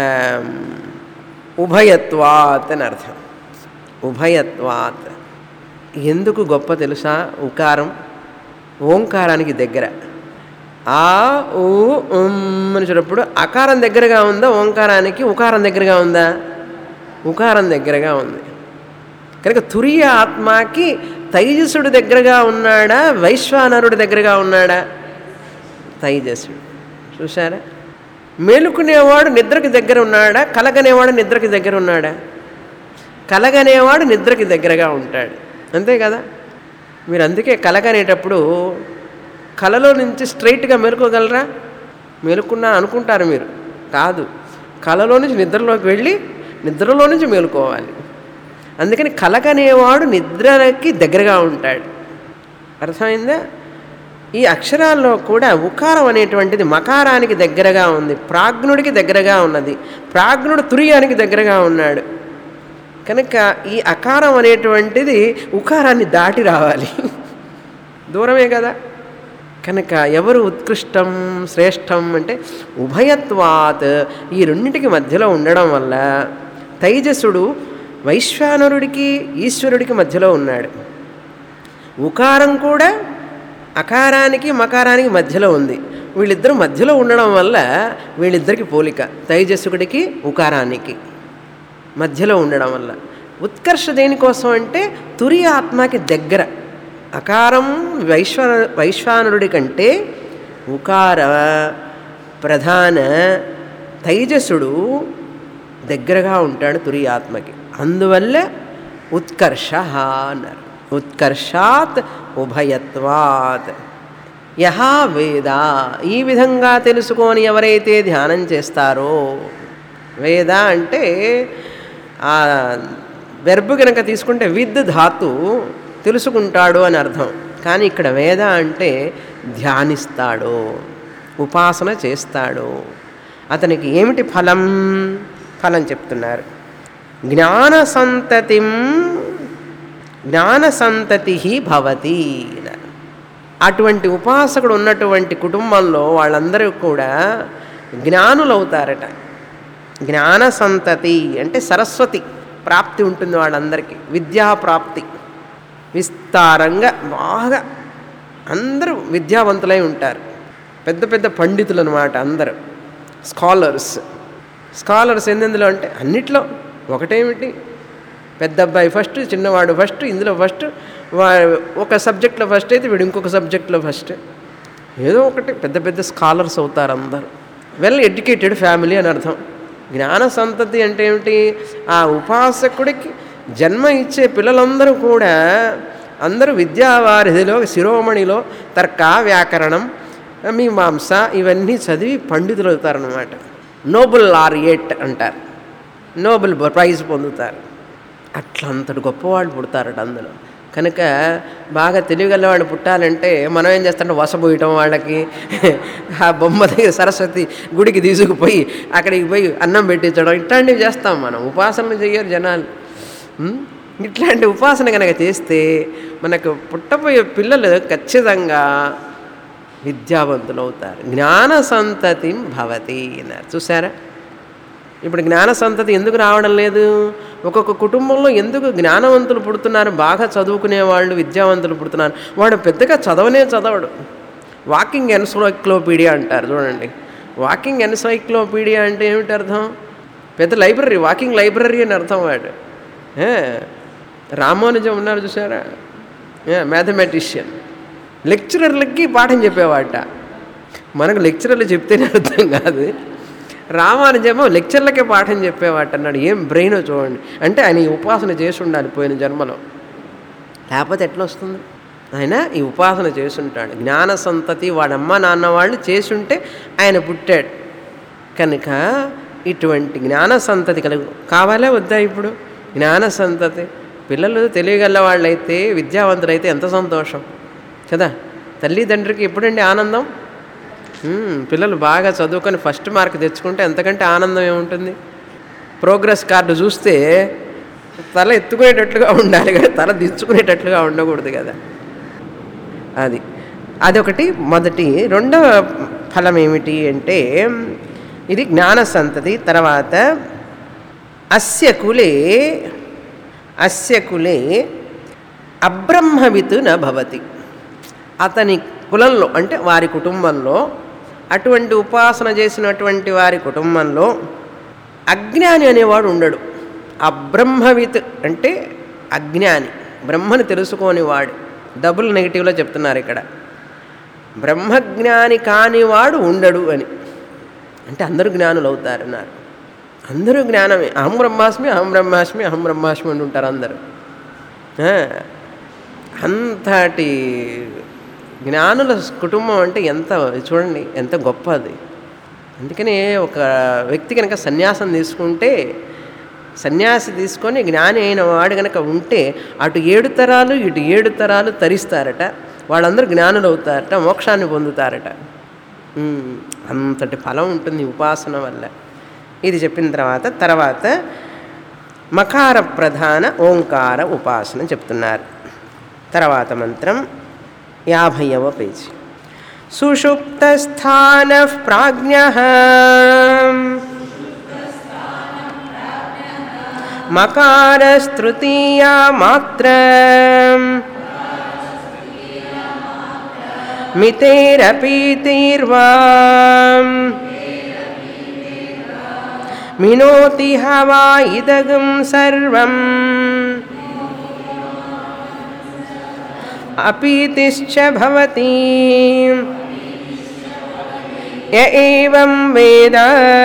ఉభయత్వాత్ అని అర్థం ఉభయత్వాత్ ఎందుకు గొప్ప తెలుసా ఉకారం ఓంకారానికి దగ్గర ఆ ఊ ఉమ్ అని చూడప్పుడు అకారం దగ్గరగా ఉందా ఓంకారానికి ఉకారం దగ్గరగా ఉందా ఉకారం దగ్గరగా ఉంది కనుక తురియ ఆత్మకి తైజసుడు దగ్గరగా ఉన్నాడా వైశ్వానరుడు దగ్గరగా ఉన్నాడా తైజసుడు చూసారా మేలుకునేవాడు నిద్రకి దగ్గర ఉన్నాడా కలగనేవాడు నిద్రకి దగ్గర ఉన్నాడా కలగనేవాడు నిద్రకి దగ్గరగా ఉంటాడు అంతే కదా మీరు అందుకే కలగనేటప్పుడు కలలో నుంచి స్ట్రైట్గా మెలుకోగలరా మేలుకున్నా అనుకుంటారు మీరు కాదు కలలో నుంచి నిద్రలోకి వెళ్ళి నిద్రలో నుంచి మేలుకోవాలి అందుకని కలగనేవాడు నిద్రకి దగ్గరగా ఉంటాడు అర్థమైందా ఈ అక్షరాల్లో కూడా ఉకారం అనేటువంటిది మకారానికి దగ్గరగా ఉంది ప్రాజ్ఞుడికి దగ్గరగా ఉన్నది ప్రాజ్ఞుడు తురియానికి దగ్గరగా ఉన్నాడు కనుక ఈ అకారం అనేటువంటిది ఉకారాన్ని దాటి రావాలి దూరమే కదా కనుక ఎవరు ఉత్కృష్టం శ్రేష్టం అంటే ఉభయత్వాత్ ఈ రెండింటికి మధ్యలో ఉండడం వల్ల తైజసుడు వైశ్వానరుడికి ఈశ్వరుడికి మధ్యలో ఉన్నాడు ఉకారం కూడా అకారానికి మకారానికి మధ్యలో ఉంది వీళ్ళిద్దరూ మధ్యలో ఉండడం వల్ల వీళ్ళిద్దరికి పోలిక తైజస్సుకుడికి ఉకారానికి మధ్యలో ఉండడం వల్ల ఉత్కర్ష దేనికోసం అంటే తురి ఆత్మకి దగ్గర అకారం వైశ్వ వైశ్వానరుడి కంటే ఉకార ప్రధాన తైజసుడు దగ్గరగా ఉంటాడు తురి ఆత్మకి అందువల్ల ఉత్కర్ష అన్నారు ఉత్కర్షాత్ ఉభయత్వాత్ యహా వేద ఈ విధంగా తెలుసుకొని ఎవరైతే ధ్యానం చేస్తారో వేద అంటే ఆ వెర్బ్ కనుక తీసుకుంటే విద్ ధాతు తెలుసుకుంటాడు అని అర్థం కానీ ఇక్కడ వేద అంటే ధ్యానిస్తాడు ఉపాసన చేస్తాడు అతనికి ఏమిటి ఫలం ఫలం చెప్తున్నారు జ్ఞాన సంతతిం జ్ఞాన సంతతి భవతి అన్నారు. అటువంటి ఉపాసకుడు ఉన్నటువంటి కుటుంబంలో వాళ్ళందరూ కూడా జ్ఞానులవుతారట జ్ఞాన సంతతి అంటే సరస్వతి ప్రాప్తి ఉంటుంది వాళ్ళందరికీ విద్యా ప్రాప్తి విస్తారంగా బాగా అందరూ విద్యావంతులై ఉంటారు పెద్ద పెద్ద పండితులు అనమాట అందరూ స్కాలర్స్ స్కాలర్స్ ఎందులో అంటే అన్నిట్లో ఒకటేమిటి పెద్ద అబ్బాయి ఫస్ట్ చిన్నవాడు ఫస్ట్ ఇందులో ఫస్ట్ వా ఒక సబ్జెక్ట్లో ఫస్ట్ అయితే వీడు ఇంకొక సబ్జెక్ట్లో ఫస్ట్ ఏదో ఒకటి పెద్ద పెద్ద స్కాలర్స్ అవుతారు అందరూ వెల్ ఎడ్యుకేటెడ్ ఫ్యామిలీ అని అర్థం జ్ఞాన సంతతి అంటే ఏమిటి ఆ ఉపాసకుడికి జన్మ ఇచ్చే పిల్లలందరూ కూడా అందరూ విద్యావారిధిలో శిరోమణిలో తర్క వ్యాకరణం మీమాంస ఇవన్నీ చదివి పండితులు అవుతారనమాట నోబుల్ ఆర్యేట్ అంటారు నోబెల్ ప్రైజ్ పొందుతారు అట్లంతటి గొప్పవాళ్ళు పుడతారట అందులో కనుక బాగా తెలివిగలవాడు పుట్టాలంటే మనం ఏం చేస్తాం వసపోయటం వాళ్ళకి ఆ బొమ్మ దగ్గర సరస్వతి గుడికి తీసుకుపోయి అక్కడికి పోయి అన్నం పెట్టించడం ఇట్లాంటివి చేస్తాం మనం ఉపాసనలు చేయరు జనాలు ఉం? ఇట్లాంటి ఉపాసన కనుక చేస్తే మనకు పుట్టబోయే పిల్లలు ఖచ్చితంగా విద్యావంతులు అవుతారు జ్ఞాన సంతతి భవతి అన్నారు చూసారా ఇప్పుడు జ్ఞాన సంతతి ఎందుకు రావడం లేదు ఒక్కొక్క కుటుంబంలో ఎందుకు జ్ఞానవంతులు పుడుతున్నారు బాగా చదువుకునే వాళ్ళు విద్యావంతులు పుడుతున్నారు వాడు పెద్దగా చదవనే చదవడు వాకింగ్ ఎన్సైక్లోపీడియా అంటారు చూడండి వాకింగ్ ఎన్సైక్లోపీడియా అంటే ఏమిటి అర్థం పెద్ద లైబ్రరీ వాకింగ్ లైబ్రరీ అని అర్థం వాడు ఏ, రామానుజం ఉన్నారు చూసారా మ్యాథమెటిషియన్ లెక్చరర్లకి పాఠం చెప్పేవాట మనకు లెక్చరర్లు చెప్తేనే అర్థం కాదు రామానుజమో లెక్చర్లకే పాఠం చెప్పేవాట అన్నాడు ఏం బ్రెయిన్ చూడండి అంటే ఆయన ఈ ఉపాసన చేసి ఉండాలి పోయిన జన్మలో లేకపోతే ఎట్లా వస్తుంది ఆయన ఈ ఉపాసన చేసుంటాడు జ్ఞాన సంతతి వాడమ్మ నాన్న వాళ్ళు చేసుంటే ఆయన పుట్టాడు కనుక ఇటువంటి జ్ఞాన సంతతి కలుగు కావాలా వద్దా ఇప్పుడు జ్ఞాన సంతతి పిల్లలు తెలియగల వాళ్ళైతే విద్యావంతులైతే ఎంత సంతోషం కదా తల్లిదండ్రికి ఎప్పుడండి ఆనందం మ్మ్, పిల్లలు బాగా చదువుకొని ఫస్ట్ మార్క్ తెచ్చుకుంటే ఎంతకంటే ఆనందం ఏముంటుంది ప్రోగ్రెస్ కార్డు చూస్తే తల ఎత్తుకునేటట్లుగా ఉండాలి కానీ తల దించుకునేటట్లుగా ఉండకూడదు కదా అది అదొకటి మొదటి రెండవ ఫలం ఏమిటి అంటే ఇది జ్ఞాన సంతతి తర్వాత అస్య కులే అస్య కులే అబ్రహ్మవిత్ న భవతి అతని కులంలో అంటే వారి కుటుంబంలో అటువంటి ఉపాసన చేసినటువంటి వారి కుటుంబంలో అజ్ఞాని అనేవాడు ఉండడు అబ్రహ్మవిత్ అంటే అజ్ఞాని బ్రహ్మను తెలుసుకోని వాడు డబుల్ నెగిటివ్లో చెప్తున్నారు ఇక్కడ బ్రహ్మజ్ఞాని కానివాడు ఉండడు అని అంటే అందరూ జ్ఞానులు అవుతారన్నారు అందరూ జ్ఞానమే అహం బ్రహ్మాస్మి అహం బ్రహ్మాస్మి అహం బ్రహ్మాస్మి అని ఉంటారు అందరూ ఆ, అంతటి జ్ఞానుల కుటుంబం అంటే ఎంత చూడండి ఎంత గొప్ప అది అందుకనే ఒక వ్యక్తి కనుక సన్యాసం తీసుకుంటే సన్యాసి తీసుకొని జ్ఞాని అయిన వాడు కనుక ఉంటే అటు ఏడు తరాలు ఇటు ఏడు తరాలు తరిస్తారట వాళ్ళందరూ జ్ఞానులు అవుతారట మోక్షాన్ని పొందుతారట ఉమ్, అంతటి ఫలం ఉంటుంది ఈ ఉపాసన వల్ల ఇది చెప్పిన తర్వాత తర్వాత మకార ప్రధాన ఓంకార ఉపాసన చెప్తున్నారు తర్వాత మంత్రం యాభైవ పేజీ సుషుప్తస్థాన ప్రాజ్ఞ మకారస్తృతీయా మాత్ర మితేరపీతిర్వా మినోతి హవా ఇదగం సర్వం అపీతిశ్చ భవతి య ఏవం వేద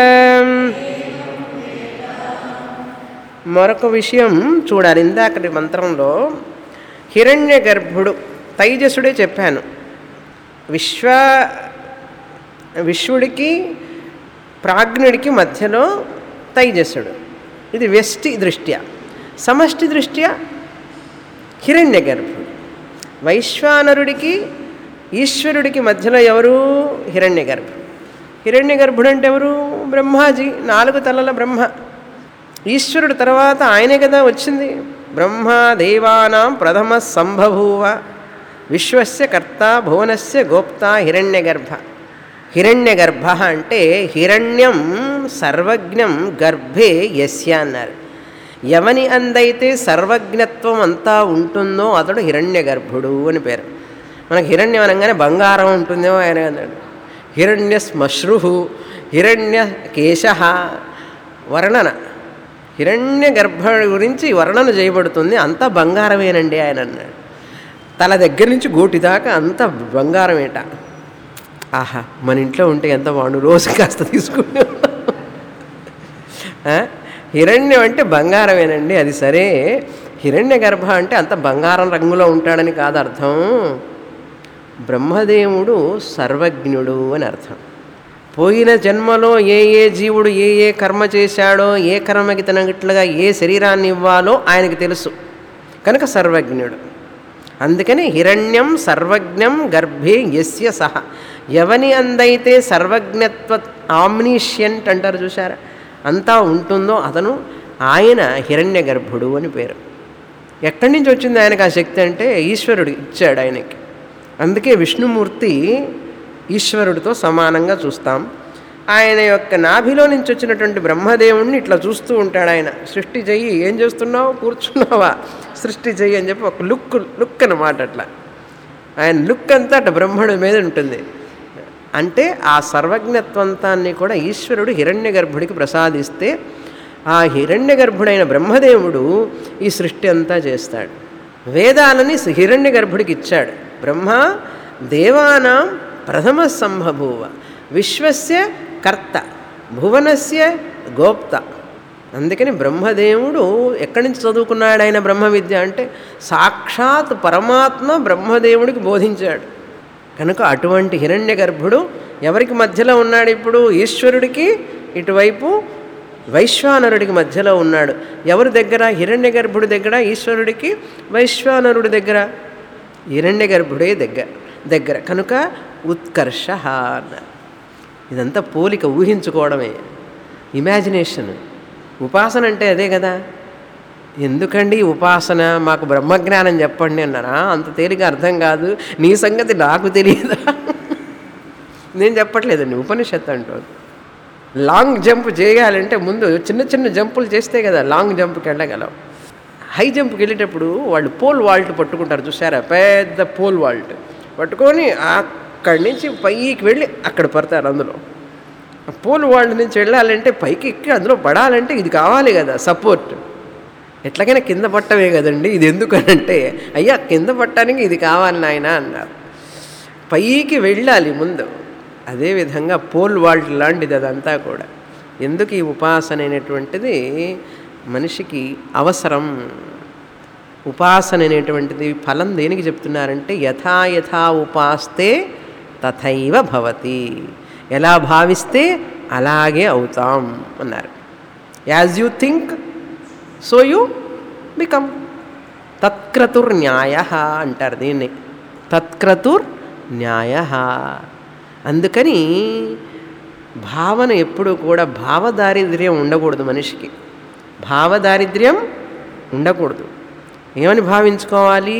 మరొక విషయం చూడాలి ఇందాకటి మంత్రంలో హిరణ్య గర్భుడు తైజసుడే చెప్పాను విశ్వ విశ్వడికి ప్రాజ్ఞుడికి మధ్యలో తైజస్సుడు ఇది వ్యష్టి దృష్ట్యా సమష్టి దృష్ట్యా హిరణ్య గర్భుడు వైశ్వానరుడికి ఈశ్వరుడికి మధ్యలో ఎవరు హిరణ్య గర్భుడు హిరణ్య గర్భుడు అంటే ఎవరు బ్రహ్మాజీ నాలుగు తలల బ్రహ్మ ఈశ్వరుడు తర్వాత ఆయనే కదా వచ్చింది బ్రహ్మ దేవానాం ప్రథమ సంభభూవ విశ్వస్య కర్త భువనస్య గోప్త హిరణ్య గర్భ హిరణ్య గర్భ అంటే హిరణ్యం సర్వజ్ఞం గర్భే యస్య అన్నారు ఎవని అందైతే సర్వజ్ఞత్వం అంతా ఉంటుందో అతడు హిరణ్య గర్భుడు అని పేరు మనకు హిరణ్యం అనగానే బంగారం ఉంటుందేమో ఆయన అన్నాడు హిరణ్య శ్మశ్రు హిరణ్య కేశ వర్ణన హిరణ్య గర్భ గురించి వర్ణన చేయబడుతుంది అంతా బంగారమేనండి ఆయన అన్నాడు తల దగ్గర నుంచి గోటి దాకా అంతా బంగారమేట ఆహా మన ఇంట్లో ఉంటే ఎంత బాగుండు రోజు కాస్త తీసుకుంటే హిరణ్యం అంటే బంగారమేనండి అది సరే హిరణ్య గర్భ అంటే అంత బంగారం రంగులో ఉంటాడని కాదు అర్థం బ్రహ్మదేవుడు సర్వజ్ఞుడు అని అర్థం పోయిన జన్మలో ఏ ఏ జీవుడు ఏ ఏ కర్మ చేశాడో ఏ కర్మకి తనగిట్లుగా ఏ శరీరాన్ని ఇవ్వాలో ఆయనకి తెలుసు కనుక సర్వజ్ఞుడు అందుకని హిరణ్యం సర్వజ్ఞం గర్భే యస్య సహ ఎవని అందైతే సర్వజ్ఞత్వ ఆమ్నీషియంట్ అంటారు చూసారా అంతా ఉంటుందో అతను ఆయన హిరణ్య గర్భుడు అని పేరు ఎక్కడి నుంచి వచ్చింది ఆయనకు ఆ శక్తి అంటే ఈశ్వరుడు ఇచ్చాడు ఆయనకి అందుకే విష్ణుమూర్తి ఈశ్వరుడితో సమానంగా చూస్తాం ఆయన యొక్క నాభిలో నుంచి వచ్చినటువంటి బ్రహ్మదేవుణ్ణి ఇట్లా చూస్తూ ఉంటాడు ఆయన సృష్టి చెయ్యి ఏం చేస్తున్నావు కూర్చున్నావా సృష్టి చెయ్యి అని చెప్పి ఒక లుక్ లుక్ అన్నమాట అట్లా ఆయన లుక్ అంతా అట్లా బ్రహ్మడు మీద ఉంటుంది అంటే ఆ సర్వజ్ఞత్వంతాన్ని కూడా ఈశ్వరుడు హిరణ్య గర్భుడికి ప్రసాదిస్తే ఆ హిరణ్య గర్భుడైన బ్రహ్మదేవుడు ఈ సృష్టి అంతా చేస్తాడు వేదాలని హిరణ్య గర్భుడికి ఇచ్చాడు బ్రహ్మ దేవానాం ప్రథమ సంభభూవ విశ్వస్య కర్త భువనస్య గోప్త అందుకని బ్రహ్మదేవుడు ఎక్కడి నుంచి చదువుకున్నాడు ఆయన బ్రహ్మ విద్య అంటే సాక్షాత్ పరమాత్మ బ్రహ్మదేవుడికి బోధించాడు కనుక అటువంటి హిరణ్య గర్భుడు ఎవరికి మధ్యలో ఉన్నాడు ఇప్పుడు ఈశ్వరుడికి ఇటువైపు వైశ్వానరుడికి మధ్యలో ఉన్నాడు ఎవరి దగ్గర హిరణ్య గర్భుడి దగ్గర ఈశ్వరుడికి వైశ్వానరుడి దగ్గర హిరణ్య గర్భుడే దగ్గర దగ్గర కనుక ఉత్కర్ష అన్నారు ఇదంతా పోలిక ఊహించుకోవడమే ఇమాజినేషన్ ఉపాసన అంటే అదే కదా ఎందుకండి ఈ ఉపాసన మాకు బ్రహ్మజ్ఞానం చెప్పండి అన్నారా అంత తేలిక అర్థం కాదు నీ సంగతి నాకు తెలియదా నేను చెప్పట్లేదండి ఉపనిషత్తు అంటుంది లాంగ్ జంప్ చేయాలంటే ముందు చిన్న చిన్న జంపులు చేస్తే కదా లాంగ్ జంప్కి వెళ్ళగలం హై జంప్కి వెళ్ళేటప్పుడు వాళ్ళు పోల్ వాల్ట్ పట్టుకుంటారు చూసారా పెద్ద పోల్ వాల్ట్ పట్టుకొని అక్కడి నుంచి పైకి వెళ్ళి అక్కడ పడతారు అందులో ఆ పోల్ వాల్ట్ నుంచి వెళ్ళాలంటే పైకి ఎక్కి అందులో పడాలంటే ఇది కావాలి కదా సపోర్ట్ ఎట్లాగైనా కింద పట్టమే కదండి ఇది ఎందుకనంటే అయ్యా కింద పట్టడానికి ఇది కావాలి నాయన అన్నారు పైకి వెళ్ళాలి ముందు అదేవిధంగా పోల్ వాల్ట్ లాంటిది అదంతా కూడా ఎందుకు ఈ ఉపాసన అనేటువంటిది మనిషికి అవసరం ఉపాసన అనేటువంటిది ఫలం దేనికి చెప్తున్నారంటే యథా యథా ఉపాస్తే తథైవ భవతి ఎలా భావిస్తే అలాగే అవుతాం అన్నారు as you think so you become తత్క్రతుర్ న్యాయ అంటారు దీన్ని తత్క్రతుర్ న్యాయ అందుకని భావన ఎప్పుడు కూడా భావదారిద్ర్యం ఉండకూడదు మనిషికి భావదారిద్ర్యం ఉండకూడదు ఏమని భావించుకోవాలి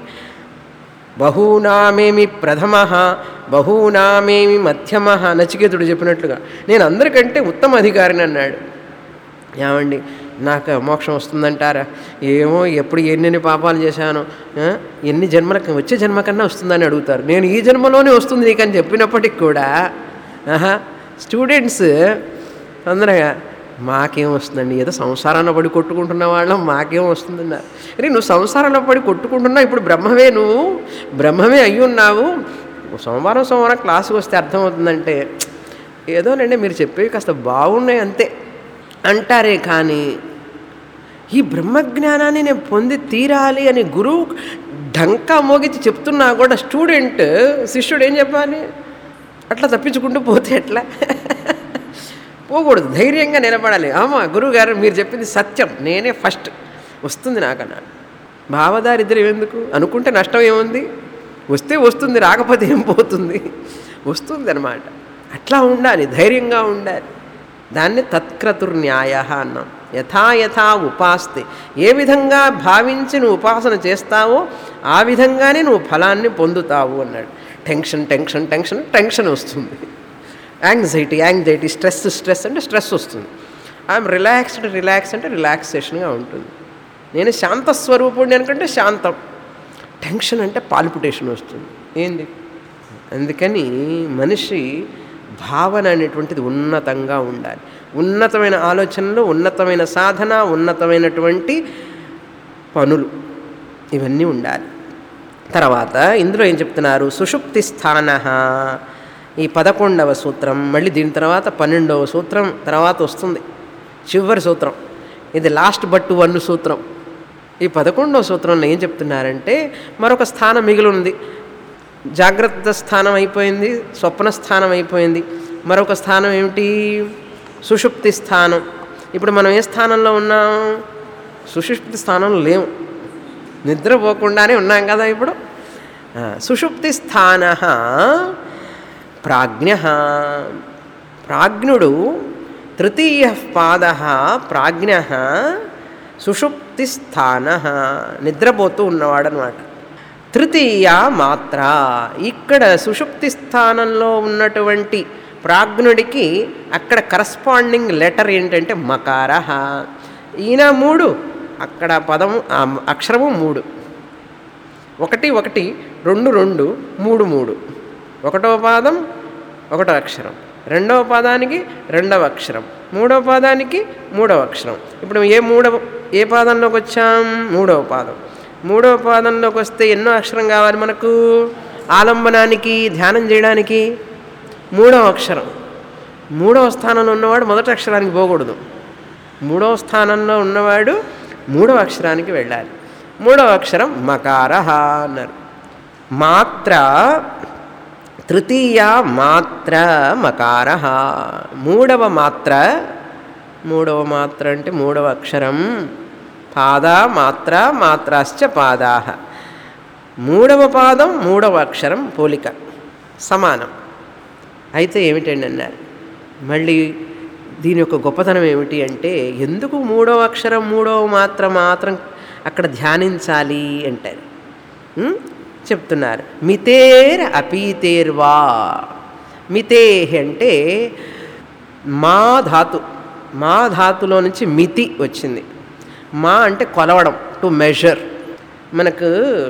బహూనామేమి ప్రథమ బహూనామేమి మధ్యమ నచికేతుడు చెప్పినట్లుగా నేను అందరికంటే ఉత్తమ అధికారిని అన్నాడు ఏమండి నాకు మోక్షం వస్తుందంటారా ఏమో ఎప్పుడు ఎన్నెన్ని పాపాలు చేశాను ఆ, ఎన్ని జన్మలకు వచ్చే జన్మ కన్నా వస్తుందని అడుగుతారు నేను ఈ జన్మలోనే వస్తుంది నీకని చెప్పినప్పటికి కూడా ఆహా స్టూడెంట్స్ తొందరగా మాకేం వస్తుందండి ఏదో సంసారంలో పడి కొట్టుకుంటున్న వాళ్ళం మాకేం వస్తుందన్నారు అరే నువ్వు సంసారంలో పడి కొట్టుకుంటున్నావు ఇప్పుడు బ్రహ్మవే నువ్వు బ్రహ్మమే అయ్యి ఉన్నావు సోమవారం సోమవారం క్లాసుకు వస్తే అర్థమవుతుందంటే ఏదోనండి మీరు చెప్పేవి కాస్త బాగున్నాయి అంతే అంటారే కానీ ఈ బ్రహ్మజ్ఞానాన్ని నేను పొంది తీరాలి అని గురువు ఢంకా మోగించి చెప్తున్నా కూడా స్టూడెంట్ శిష్యుడు ఏం చెప్పాలి అట్లా తప్పించుకుంటూ పోతే ఎట్లా పోకూడదు ధైర్యంగా నిలబడాలి ఆమా గురువుగారు మీరు చెప్పింది సత్యం నేనే ఫస్ట్ వస్తుంది నాకన్నాడు భావదారిద్ర్యం ఎందుకు అనుకుంటే నష్టం ఏముంది వస్తే వస్తుంది రాకపోతే ఏం పోతుంది వస్తుంది అనమాట అట్లా ఉండాలి ధైర్యంగా ఉండాలి దాన్ని తత్క్రతుర్న్యాయ అన్నాం యథా యథా ఉపాస్తే ఏ విధంగా భావించి నువ్వు ఉపాసన చేస్తావో ఆ విధంగానే నువ్వు ఫలాన్ని పొందుతావు అన్నాడు టెన్షన్ టెన్షన్ టెన్షన్ టెన్షన్ వస్తుంది యాంగ్జైటీ యాంగ్జైటీ స్ట్రెస్ స్ట్రెస్ అంటే స్ట్రెస్ వస్తుంది ఐఎమ్ రిలాక్స్డ్ రిలాక్స్ అంటే రిలాక్సేషన్గా ఉంటుంది నేను శాంత స్వరూపుడిని అనుకుంటే శాంతం టెన్షన్ అంటే పాల్పిటేషన్ వస్తుంది ఏంది అందుకని మనిషి భావన అనేటువంటిది ఉన్నతంగా ఉండాలి ఉన్నతమైన ఆలోచనలు ఉన్నతమైన సాధన ఉన్నతమైనటువంటి పనులు ఇవన్నీ ఉండాలి తర్వాత ఇందులో ఏం చెప్తున్నారు సుషుప్తి స్థాన ఈ పదకొండవ సూత్రం మళ్ళీ దీని తర్వాత పన్నెండవ సూత్రం తర్వాత వస్తుంది చివరి సూత్రం ఇది లాస్ట్ బట్టు వన్ సూత్రం ఈ పదకొండవ సూత్రంలో ఏం చెప్తున్నారంటే మరొక స్థానం మిగిలి ఉంది జాగ్రత్త స్థానం అయిపోయింది స్వప్న స్థానం అయిపోయింది మరొక స్థానం ఏమిటి సుషుప్తి స్థానం ఇప్పుడు మనం ఏ స్థానంలో ఉన్నాం సుషుప్తి స్థానంలో లేము నిద్రపోకుండానే ఉన్నాం కదా ఇప్పుడు ఆ, సుషుప్తి స్థాన ప్రాజ్ఞ ప్రాజ్ఞుడు తృతీయ పాద ప్రాజ్ఞ సుషుప్తి స్థాన నిద్రపోతూ ఉన్నవాడు అనమాట తృతీయ మాత్ర ఇక్కడ సుషుప్తి స్థానంలో ఉన్నటువంటి ప్రాజ్ఞుడికి అక్కడ కరస్పాండింగ్ లెటర్ ఏంటంటే మకార ఈయన మూడు అక్కడ పదము ఆ అక్షరము మూడు ఒకటి ఒకటి రెండు రెండు మూడు మూడు ఒకటో పాదం ఒకటో అక్షరం రెండవ పాదానికి రెండవ అక్షరం మూడవ పాదానికి మూడవ అక్షరం ఇప్పుడు ఏ మూడవ ఏ పాదంలోకి వచ్చాం మూడవ పాదం మూడవ పాదంలోకి వస్తే ఎన్నో అక్షరం కావాలి మనకు ఆలంబనానికి ధ్యానం చేయడానికి మూడవ అక్షరం మూడవ స్థానంలో ఉన్నవాడు మొదటి అక్షరానికి పోకూడదు మూడవ స్థానంలో ఉన్నవాడు మూడవ అక్షరానికి వెళ్ళాలి మూడవ అక్షరం మకార అన్నారు మాత్ర తృతీయ మాత్ర మకార మూడవ మాత్ర మూడవ మాత్ర అంటే మూడవ అక్షరం పాద మాత్ర మాత్రాశ్చ పాదా మూడవ పాదం మూడవ అక్షరం పోలిక సమానం అయితే ఏమిటండి అన్నారు మళ్ళీ దీని యొక్క గొప్పతనం ఏమిటి అంటే ఎందుకు మూడవ అక్షరం మూడవ మాత్ర మాత్రం అక్కడ ధ్యానించాలి అంటారు ఉం? చెప్తున్నారు మితేర్ అపీతేర్వా మితే అంటే మా ధాతు మా ధాతులో నుంచి మితి వచ్చింది మా అంటే కొలవడం టు మెజర్ మనకు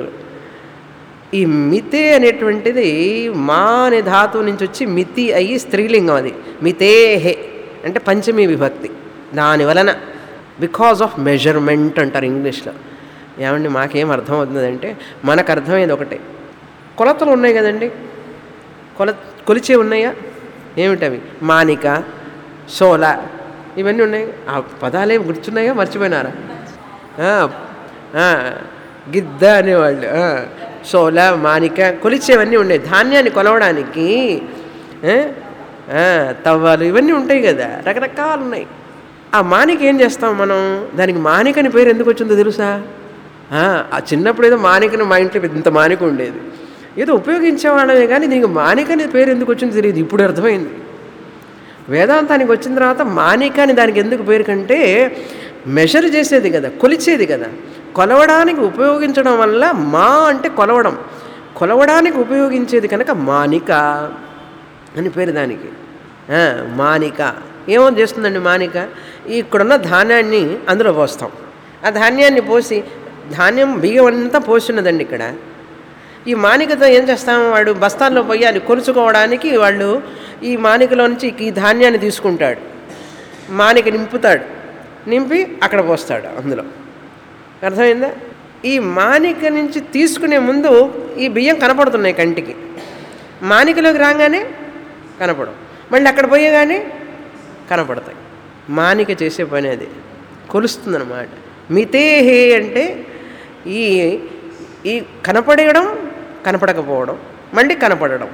ఈ మితే అనేటువంటిది మా అనే ధాతువు నుంచి వచ్చి మితి అయ్యి స్త్రీలింగం అది మితేహే అంటే పంచమీ విభక్తి దాని వలన బికాజ్ ఆఫ్ మెజర్మెంట్ అంటారు ఇంగ్లీష్లో ఏమండి మాకేం అర్థమవుతుందంటే మనకు అర్థమయ్యేది ఒకటే కొలతలు ఉన్నాయి కదండి కొల కొలిచే ఉన్నాయా ఏమిటవి మానిక సోల ఇవన్నీ ఉన్నాయి ఆ పదాలు ఏమి గుర్తున్నాయా మర్చిపోయినారా ఆ, ఆ, గిద్ద అనేవాళ్ళు ఆ, సోల మానిక కొలిచేవన్నీ ఉన్నాయి ధాన్యాన్ని కొలవడానికి ఆ, ఆ, తవ్వాలు ఇవన్నీ ఉంటాయి కదా రకరకాలు ఉన్నాయి ఆ మానిక ఏం చేస్తాం మనం దానికి మానికని పేరు ఎందుకు వచ్చిందో తెలుసా ఆ ఆ చిన్నప్పుడు ఏదో మానికని మా ఇంట్లో ఇంత మానిక ఉండేది ఏదో ఉపయోగించేవాళ్ళమే కానీ దీనికి మానికని పేరు ఎందుకు వచ్చిందో తెలియదు ఇప్పుడు అర్థమైంది వేదాంతానికి వచ్చిన తర్వాత మానిక అని దానికి ఎందుకు పేరు కంటే మెజర్ చేసేది కదా కొలిచేది కదా కొలవడానికి ఉపయోగించడం వల్ల మా అంటే కొలవడం కొలవడానికి ఉపయోగించేది కనుక మానిక అని పేరు దానికి ఆ, మానిక ఏమో చేస్తుందండి మానిక ఇక్కడున్న ధాన్యాన్ని అందులో పోస్తాం ఆ ధాన్యాన్ని పోసి ధాన్యం బియ్యం అంతా పోస్తున్నదండి ఇక్కడ ఈ మానికతో ఏం చేస్తాం వాడు బస్తాల్లో పోయాలి కొలుచుకోవడానికి వాళ్ళు ఈ మానికలో నుంచి ఈ ధాన్యాన్ని తీసుకుంటాడు మానిక నింపుతాడు నింపి అక్కడ పోస్తాడు అందులో అర్థమైందా ఈ మానిక నుంచి తీసుకునే ముందు ఈ బియ్యం కనపడుతున్నాయి కంటికి మానికలోకి రాగానే కనపడవు మళ్ళీ అక్కడ పోయేగానే కనపడతాయి మానిక చేసే పని అది కొలుస్తుందన్నమాట మితేహే అంటే ఈ ఈ కనపడడం కనపడకపోవడం మళ్ళీ కనపడడం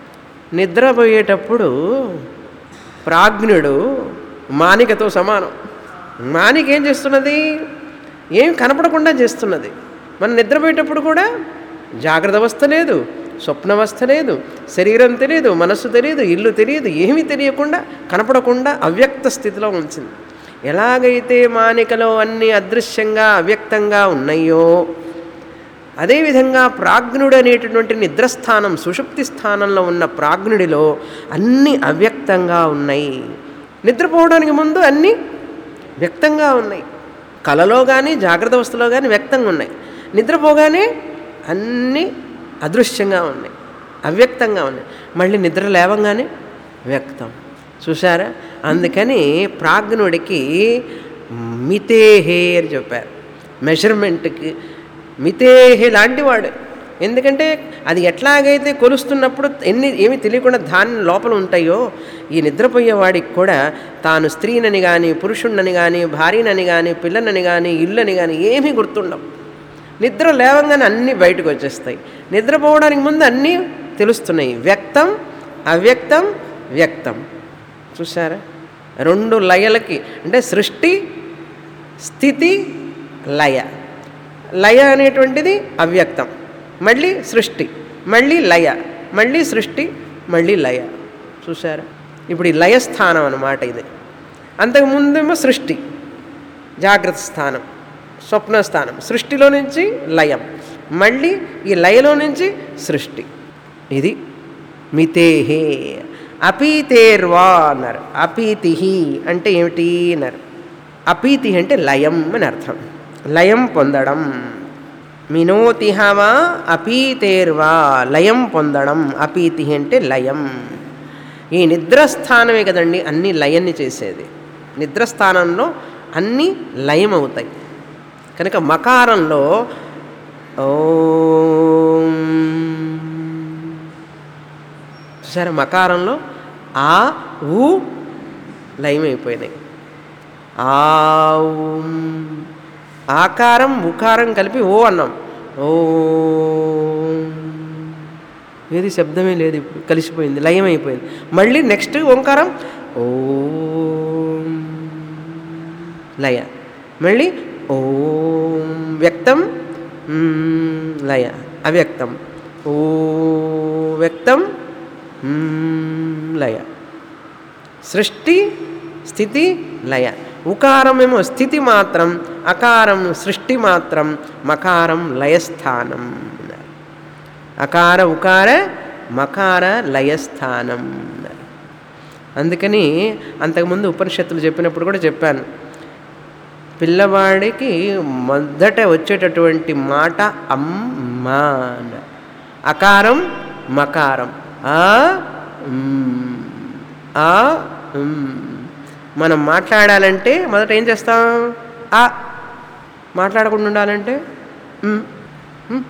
నిద్రపోయేటప్పుడు ప్రాజ్ఞుడు మానికతో సమానం మానిక ఏం చేస్తున్నది ఏం కనపడకుండా చేస్తున్నది మనం నిద్రపోయేటప్పుడు కూడా జాగ్రత్త అవస్థ లేదు స్వప్నవస్థ లేదు శరీరం తెలియదు మనస్సు తెలియదు ఇల్లు తెలియదు ఏమీ తెలియకుండా కనపడకుండా అవ్యక్త స్థితిలో ఉంచింది ఎలాగైతే మానికలో అన్నీ అదృశ్యంగా అవ్యక్తంగా ఉన్నాయో అదేవిధంగా ప్రాజ్ఞుడు అనేటటువంటి నిద్రస్థానం సుషుప్తి స్థానంలో ఉన్న ప్రాజ్ఞుడిలో అన్నీ అవ్యక్తంగా ఉన్నాయి నిద్రపోవడానికి ముందు అన్నీ వ్యక్తంగా ఉన్నాయి కలలో కానీ జాగ్రత్త అవస్థలో కానీ వ్యక్తంగా ఉన్నాయి నిద్రపోగానే అన్నీ అదృశ్యంగా ఉన్నాయి అవ్యక్తంగా ఉన్నాయి మళ్ళీ నిద్ర లేవంగానే వ్యక్తం చూసారా అందుకని ప్రాజ్ఞుడికి మితేహే అని చెప్పారు మెజర్మెంట్కి మితేహే లాంటివాడు ఎందుకంటే అది ఎట్లాగైతే కొలుస్తున్నప్పుడు ఎన్ని ఏమి తెలియకుండా దాని లోపల ఉంటాయో ఈ నిద్రపోయేవాడికి కూడా తాను స్త్రీనని కానీ పురుషుణ్ణని కానీ భార్యనని కానీ పిల్లనని కానీ ఇల్లని కానీ ఏమీ గుర్తుండవు నిద్ర లేవంగానే అన్నీ బయటకు వచ్చేస్తాయి నిద్రపోవడానికి ముందు అన్నీ తెలుస్తున్నాయి వ్యక్తం అవ్యక్తం వ్యక్తం చూసారా రెండు లయలకి అంటే సృష్టి స్థితి లయ లయ అనేటువంటిది అవ్యక్తం మళ్ళీ సృష్టి మళ్ళీ లయ మళ్ళీ సృష్టి మళ్ళీ లయ చూసారా ఇప్పుడు ఈ లయస్థానం అన్నమాట ఇది అంతకుముందేమో సృష్టి జాగ్రత్త స్థానం స్వప్న స్థానం సృష్టిలో నుంచి లయం మళ్ళీ ఈ లయలో నుంచి సృష్టి ఇది మితేహే అపీతేర్వా అన్నారు అపీతి అంటే ఏమిటి అన్నారు అపీతి అంటే లయం అని అర్థం లయం పొందడం మినోతిహవా అపీతేర్వా లయం పొందడం అపీతి అంటే లయం ఈ నిద్రస్థానమే కదండి అన్ని లయాన్ని చేసేది నిద్రస్థానంలో అన్నీ లయం అవుతాయి కనుక మకారంలో ఓం చూసారా మకారంలో ఆ ఊ లయమైపోయినాయి ఆ ఊం. ఆకారం ఉకారం కలిపి ఓ అన్నాం ఓ ఏది శబ్దమే లేదు ఇప్పుడు కలిసిపోయింది లయం అయిపోయింది మళ్ళీ నెక్స్ట్ ఓంకారం ఓం లయ మళ్ళీ ఓం వ్యక్తం మ్, లయ అవ్యక్తం ఓ వ్యక్తం మ్, లయ సృష్టి స్థితి లయ ఉకారమేమో స్థితి మాత్రం అకారం సృష్టి మాత్రం మకారం లయస్థానం అన్నారు. అకార ఉకార మకార లయస్థానం అన్నారు. అందుకని అంతకుముందు ఉపనిషత్తులు చెప్పినప్పుడు కూడా చెప్పాను పిల్లవాడికి మొదట వచ్చేటటువంటి మాట అమ్మ అన్నారు. అకారం మకారం ఆ ఉమ్, ఆ ఉమ్. మనం మాట్లాడాలంటే మొదట ఏం చేస్తాం ఆ మాట్లాడకుండా ఉండాలంటే ఉమ్, ఉమ్.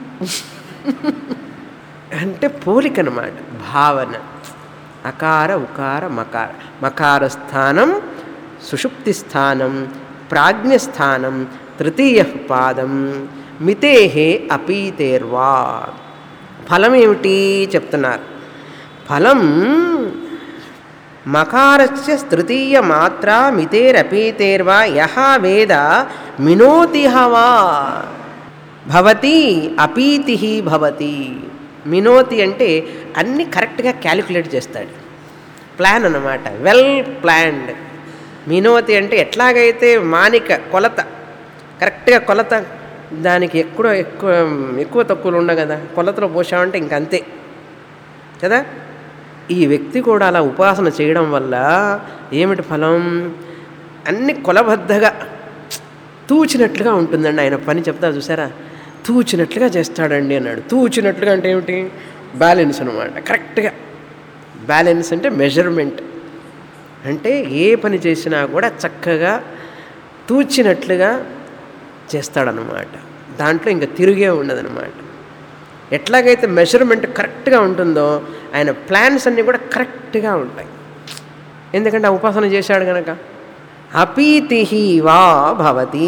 అంటే పోలిక అన్నమాట భావన అకార ఉకార మకార మకార స్థానం సుషుప్తి స్థానం ప్రాజ్ఞస్థానం తృతీయ పాదం మితేహే అపీతేర్వా ఫలం ఏమిటి చెప్తున్నారు ఫలం మకారస్య తృతీయ మాత్రా మితేరపీతేర్వా యహ వేద మినోతిహ వా భవతి అపీతి భవతి మినోతి అంటే అన్నీ కరెక్ట్గా క్యాలిక్యులేట్ చేస్తాడు ప్లాన్ అన్నమాట వెల్ ప్లాన్డ్ మినోతి అంటే ఎట్లాగైతే మానిక కొలత కరెక్ట్గా కొలత దానికి ఎక్కువ ఎక్కువ ఎక్కువ తక్కువలు ఉండవు కదా కొలతలో పోసామంటే ఇంకంతే కదా ఈ వ్యక్తి కూడా అలా ఉపాసన చేయడం వల్ల ఏమిటి ఫలం అన్ని కొలబద్దగా తూచినట్లుగా ఉంటుందండి ఆయన పని చెప్తా చూసారా తూచినట్లుగా చేస్తాడండి అన్నాడు తూచినట్లుగా అంటే ఏమిటి బ్యాలెన్స్ అనమాట కరెక్ట్గా బ్యాలెన్స్ అంటే మెజర్మెంట్ అంటే ఏ పని చేసినా కూడా చక్కగా తూచినట్లుగా చేస్తాడనమాట దాంట్లో ఇంకా తిరిగే ఉండదన్నమాట ఎట్లాగైతే మెజర్మెంట్ కరెక్ట్గా ఉంటుందో ఆయన ప్లాన్స్ అన్నీ కూడా కరెక్ట్గా ఉంటాయి ఎందుకంటే ఆ ఉపాసన చేశాడు కనుక అపీతి వా భవతి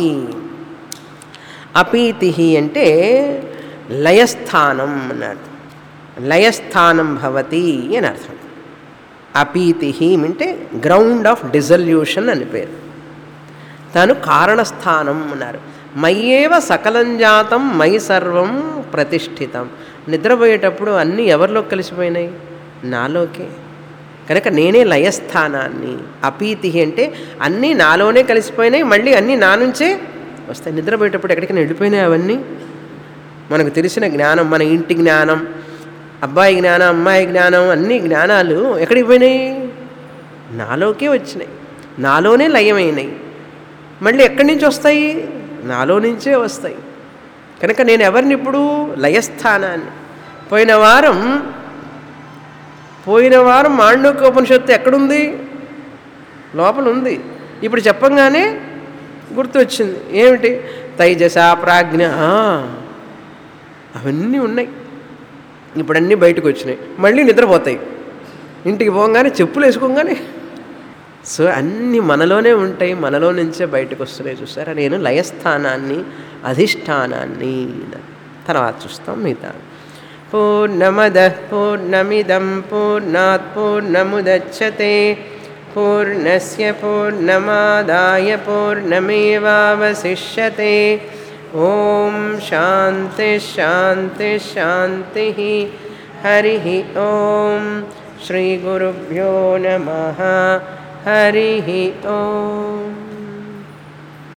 అపీతి అంటే లయస్థానం అన్నాడు లయస్థానం భవతి అని అర్థం అపీతి అంటే గ్రౌండ్ ఆఫ్ డిజల్యూషన్ అని పేరు తాను కారణస్థానం అన్నారు మయ్యేవ సకలం జాతం మై సర్వం ప్రతిష్ఠితం నిద్రపోయేటప్పుడు అన్నీ ఎవరిలో కలిసిపోయినాయి నాలోకే కనుక నేనే లయస్థానాన్ని అపీతి అంటే అన్నీ నాలోనే కలిసిపోయినాయి మళ్ళీ అన్నీ నా నుంచే వస్తాయి నిద్రపోయేటప్పుడు ఎక్కడికైనా వెళ్ళిపోయినాయి అవన్నీ మనకు తెలిసిన జ్ఞానం మన ఇంటి జ్ఞానం అబ్బాయి జ్ఞానం అమ్మాయి జ్ఞానం అన్ని జ్ఞానాలు ఎక్కడికి పోయినాయి నాలోకే వచ్చినాయి నాలోనే లయమైనాయి మళ్ళీ ఎక్కడి నుంచి వస్తాయి నాలో నుంచే వస్తాయి కనుక నేను ఎవరిని ఇప్పుడు లయస్థానాన్ని పోయిన వారం పోయిన వారం మాండూక్య ఉపనిషత్తు ఎక్కడుంది లోపల ఉంది ఇప్పుడు చెప్పంగానే గుర్తు వచ్చింది ఏమిటి తైజస ప్రాజ్ఞ ఆ, అవన్నీ ఉన్నాయి ఇప్పుడు అన్నీ బయటకు వచ్చినాయి మళ్ళీ నిద్రపోతాయి ఇంటికి పోగానే చెప్పులు వేసుకోగానే సో అన్నీ మనలోనే ఉంటాయి మనలో నుంచే బయటకు వస్తున్నాయి చూసారా నేను లయస్థానాన్ని అధిష్టానాన్ని తర్వాత చూస్తాం మిగతా పూర్ణమద పూర్ణమిదం పూర్ణాత్ పూర్ణముదచ్చతే పూర్ణస్య పూర్ణమాదాయ పూర్ణమేవావశిష్యతే ఓం శాంతి శాంతి శాంతి హరి ఓం శ్రీ గురుభ్యో నమ హరి ఓం